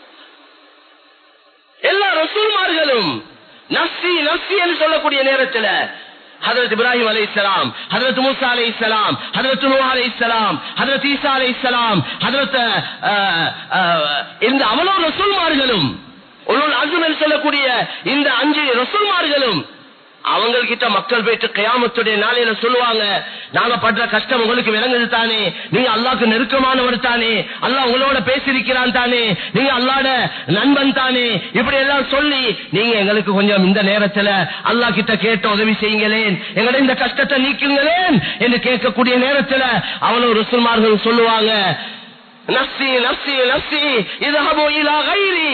எல்லா ரசூல்மார்களும் நஸ்தி நஸ்தி என்று சொல்லக்கூடிய நேரத்தில் ஹதரத் இப்ராஹிம் அலை இஸ்லாம் ஹதரத் மூசா அலை இஸ்லாம் ஹதரத் நூஹ் அலை இஸ்லாம் ஹதரத் ஈசா அலை இஸ்லாம் ஹதரத் இந்த அவ்வளவு ரசூல்மார்களும் உள்ளூர் அசுமன் சொல்லக்கூடிய இந்த அஞ்சு ரசூல்மார்களும் அவங்ககிட்ட மக்கள் போயிட்டு கயாமத்துடைய நாளையில சொல்லுவாங்க நாங்க படுற கஷ்டம் உங்களுக்கு விளங்குது தானே நீங்க அல்லாக்கு நெருக்கமானவர் தானே அல்லாஹ் உங்களோட பேசியிருக்கிறான் தானே நீங்க அல்லாட நண்பன் தானே இப்படி எல்லாம் சொல்லி நீங்க எங்களுக்கு கொஞ்சம் இந்த நேரத்துல அல்லா கிட்ட கேட்ட உதவி செய்யுங்களேன் எங்கட இந்த கஷ்டத்தை நீக்குங்களேன் என்று கேட்கக்கூடிய நேரத்துல அவ்வளவு ரசூல்மார்கள் சொல்லுவாங்க நப்சி நப்சி நப்சி இது இலா கைரி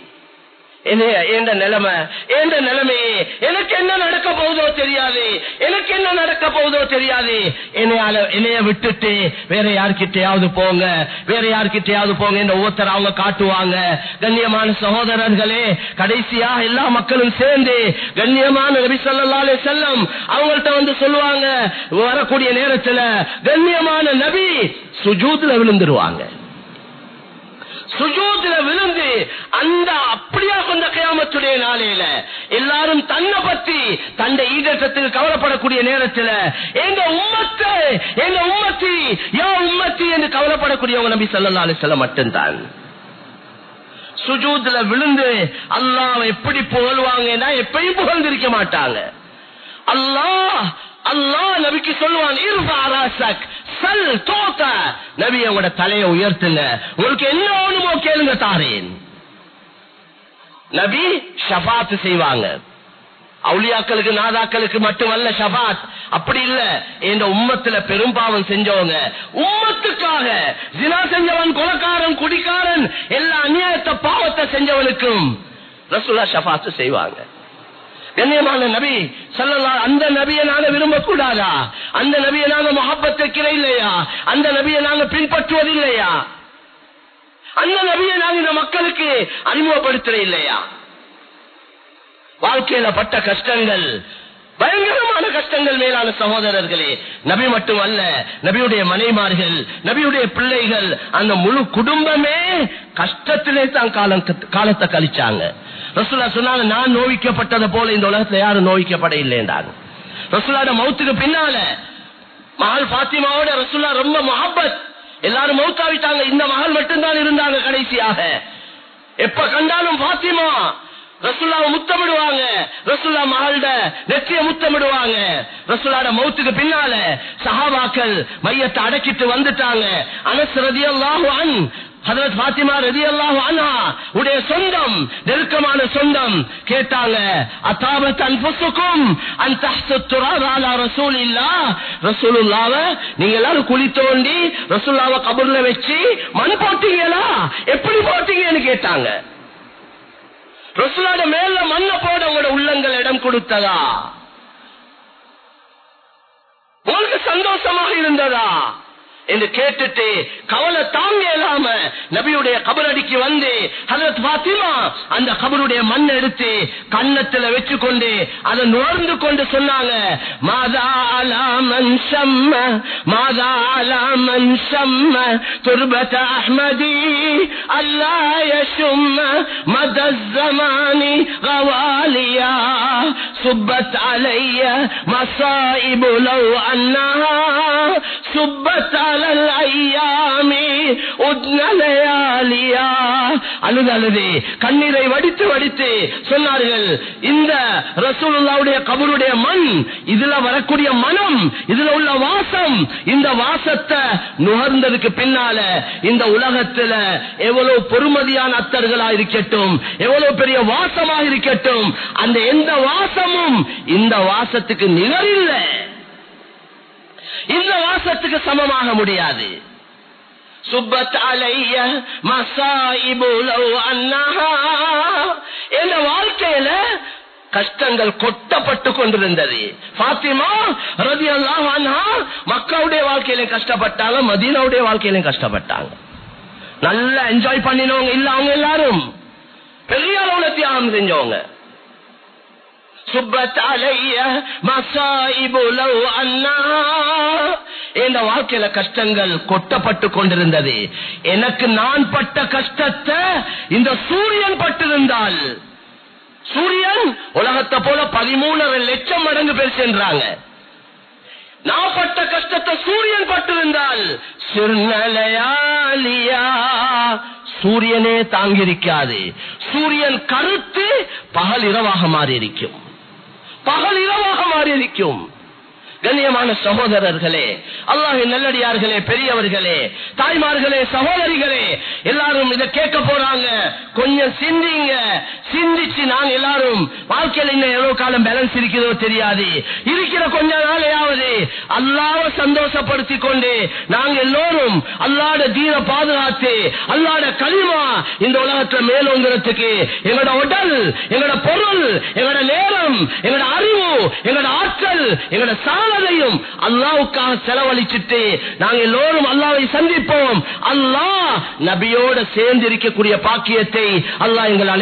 நிலைமை எந்த நிலைமை எனக்கு என்ன நடக்க போகுதோ தெரியாது எனக்கு என்ன நடக்க போகுதோ தெரியாது என்னையால என்னைய விட்டுட்டு வேற யார்கிட்டயாவது போங்க வேற யார்கிட்டயாவது போங்க இந்த ஒவ்வொருத்தர் அவங்க காட்டுவாங்க கண்ணியமான சகோதரர்களே கடைசியா எல்லா மக்களும் சேர்ந்து கண்ணியமான நபி சொல்லலாலே செல்லம் அவங்கள்ட்ட வந்து சொல்லுவாங்க வரக்கூடிய நேரத்துல கண்ணியமான நபி சுஜூத்ல விழுந்துருவாங்க சுஜூதுல விழுந்து அந்த அப்படியா கொண்ட கியாமத்துடைய நாளையில எல்லாரும் தன்னை பத்தி தன்னை ஈடற்றத்தில் கவலைப்படக்கூடிய நேரத்தில் எங்க உம்மத்து எங்க உம்மத்தி யா உம்மத்தி என்று கவலைப்படக்கூடியவங்க நபி சொல்லா அலிசல்ல மட்டும்தான் சுஜூதுல விழுந்து அல்லாஹ் எப்படி புகழ்வாங்கன்னா எப்பயும் புகழ்ந்திருக்க மாட்டாங்க அல்லாஹ் அல்லாஹ் நபிக்கு சொல்லுவான் சல் தோத்த நபி உங்களோட தலையை உயர்த்துங்க உங்களுக்கு என்ன வேணுமோ கேளுங்க தாரேன் நபி ஷபாத் செய்வாங்க அவுளியாக்களுக்கு நாதாக்களுக்கு மட்டுமல்ல ஷபாத் அப்படி இல்ல இந்த உம்மத்துல பெரும்பாவம் செஞ்சவங்க உம்மத்துக்காக ஜினா செஞ்சவன் கொலக்காரன் குடிக்காரன் எல்லா அநியாயத்தை பாவத்தை செஞ்சவனுக்கும் ரசூலா ஷபாத்து செய்வாங்க கண்ணியமான நபி சொல்லலாம் அந்த நபியை நாங்க விரும்ப கூடாதா அந்த நபியை நாங்க முகப்பத்திருக்கிற இல்லையா அந்த நபியை நாங்க பின்பற்றுவது இல்லையா அந்த நபியை நாங்க இந்த மக்களுக்கு அறிமுகப்படுத்துற இல்லையா வாழ்க்கையில பட்ட கஷ்டங்கள் பயங்கரமான கஷ்டங்கள் மேலான சகோதரர்களே நபி மட்டுமல்ல நபியுடைய மனைமார்கள் நபியுடைய பிள்ளைகள் அந்த முழு குடும்பமே கஷ்டத்திலே தான் காலம் காலத்தை கழிச்சாங்க ரசுல்லா சொன்னாங்க நான் நோவிக்கப்பட்டதை போல இந்த உலகத்துல யாரும் நோவிக்கப்பட இல்லைன்றாங்க ரசுல்லாட மௌத்துக்கு பின்னால மகள் பாத்திமாவோட ரசுல்லா ரொம்ப மஹபத் எல்லாரும் மௌத்தாவிட்டாங்க இந்த மகள் மட்டும்தான் இருந்தாங்க கடைசியாக எப்ப கண்டாலும் பாத்திமா ரசுல்லாவை முத்தமிடுவாங்க ரசுல்லா மகள்ட நெற்றிய முத்தமிடுவாங்க ரசுல்லாட மௌத்துக்கு பின்னால சஹாபாக்கள் மையத்தை அடக்கிட்டு வந்துட்டாங்க அனஸ் ரதியல்லாஹு அன் ஹதரத் பாத்திமா ரதி அல்லாஹு அன்ஹா உடைய சொந்தம் நெருக்கமான சொந்தம் கேட்டாங்க அத்தாபத் அன்புசுக்கும் அன் தஹ்சு துராப் அலா ரசூலில்லாஹ் ரசூலுல்லாஹ்வ நீங்க எல்லாரும் குழி தோண்டி ரசூலுல்லாஹ்வ கபர்ல வச்சு மண் போட்டீங்களா எப்படி போட்டீங்கன்னு கேட்டாங்க ரசூலோட மேல மண்ணை போட உங்களோட உள்ளங்கள் இடம் கொடுத்ததா உங்களுக்கு சந்தோஷமாக இருந்ததா என்று கேட்டுட்டு கவலை தாங்க இல்லாம நபியுடைய கபரடிக்கு வந்து ஹதரத் பாத்திமா அந்த கபருடைய மண் எடுத்து கன்னத்துல வச்சு கொண்டு அதை நுழைந்து கொண்டு சொன்னாங்க மாதா அலாமன் சம்ம மாதா அலாமன் சம்ம துர்பத் அஹ்மதி அல்லா யசும்ம மத الزمان غواليا صبت علي مصائب لو أنها சுப்பத் அலல் ஐயாமி உத்னலயாலியா அழுது அழுது கண்ணீரை வடித்து வடித்து சொன்னார்கள் இந்த ரசூலுல்லாவுடைய கபருடைய மண் இதுல வரக்கூடிய மனம் இதுல உள்ள வாசம் இந்த வாசத்தை நுகர்ந்ததுக்கு பின்னால இந்த உலகத்துல எவ்வளவு பொறுமதியான அத்தர்களா இருக்கட்டும் எவ்வளவு பெரிய வாசமாக இருக்கட்டும் அந்த எந்த வாசமும் இந்த வாசத்துக்கு நிகரில்லை இந்த வாசத்துக்கு சமமாக முடியாது சுப்பத் அலைய மசாயிபு லவ் அன்னஹா என்ற வாழ்க்கையில கஷ்டங்கள் கொட்டப்பட்டு கொண்டிருந்தது பாத்திமா ரதி அல்லாஹ் மக்காவுடைய வாழ்க்கையிலும் கஷ்டப்பட்டாங்க மதீனாவுடைய வாழ்க்கையிலும் கஷ்டப்பட்டாங்க நல்லா என்ஜாய் பண்ணினவங்க இல்ல அவங்க எல்லாரும் பெரிய அளவுல தியாகம் செஞ்சவங்க சுப்பத் அலைய மசாயிபு லவ் அன்னஹா இந்த வாழ்க்கையில கஷ்டங்கள் கொட்டப்பட்டு கொண்டிருந்தது எனக்கு நான் பட்ட கஷ்டத்தை இந்த சூரியன் பட்டிருந்தால் சூரியன் உலகத்தை போல பதிமூணரை லட்சம் மடங்கு பேர் சென்றாங்க நான் பட்ட கஷ்டத்தை சூரியன் பட்டிருந்தால் சிறுநலையாலியா சூரியனே தாங்கியிருக்காது சூரியன் கருத்து பகல் இரவாக மாறி இருக்கும் பகல் இரவாக மாறி இருக்கும் கண்ணியமான சகோதரர்களே அல்லாஹ் நல்லடியார்களே பெரியவர்களே தாய்மார்களே சகோதரிகளே எல்லாரும் இதை கேட்க போறாங்க கொஞ்சம் சிந்திங்க சிந்திச்சு நாங்க எல்லாரும் வாழ்க்கையில இன்னும் எவ்வளவு காலம் பேலன்ஸ் இருக்கிறதோ தெரியாது இருக்கிற கொஞ்ச நாளையாவது அல்லாவை சந்தோஷப்படுத்தி கொண்டு நாங்க எல்லோரும் அல்லாட தீர பாதுகாத்து அல்லாட களிமா இந்த உலகத்துல மேலோங்கிறதுக்கு எங்களோட உடல் எங்களோட பொருள் எங்களோட நேரம் எங்களோட அறிவு எங்களோட ஆற்றல் எங்களோட சாதனையும் அல்லாவுக்காக செலவழிச்சிட்டு நாங்க எல்லோரும் அல்லாவை சந்திப்போம் அல்லாஹ் நபியோட சேர்ந்து இருக்கக்கூடிய பாக்கியத்தை அல்லாஹ் எங்கள்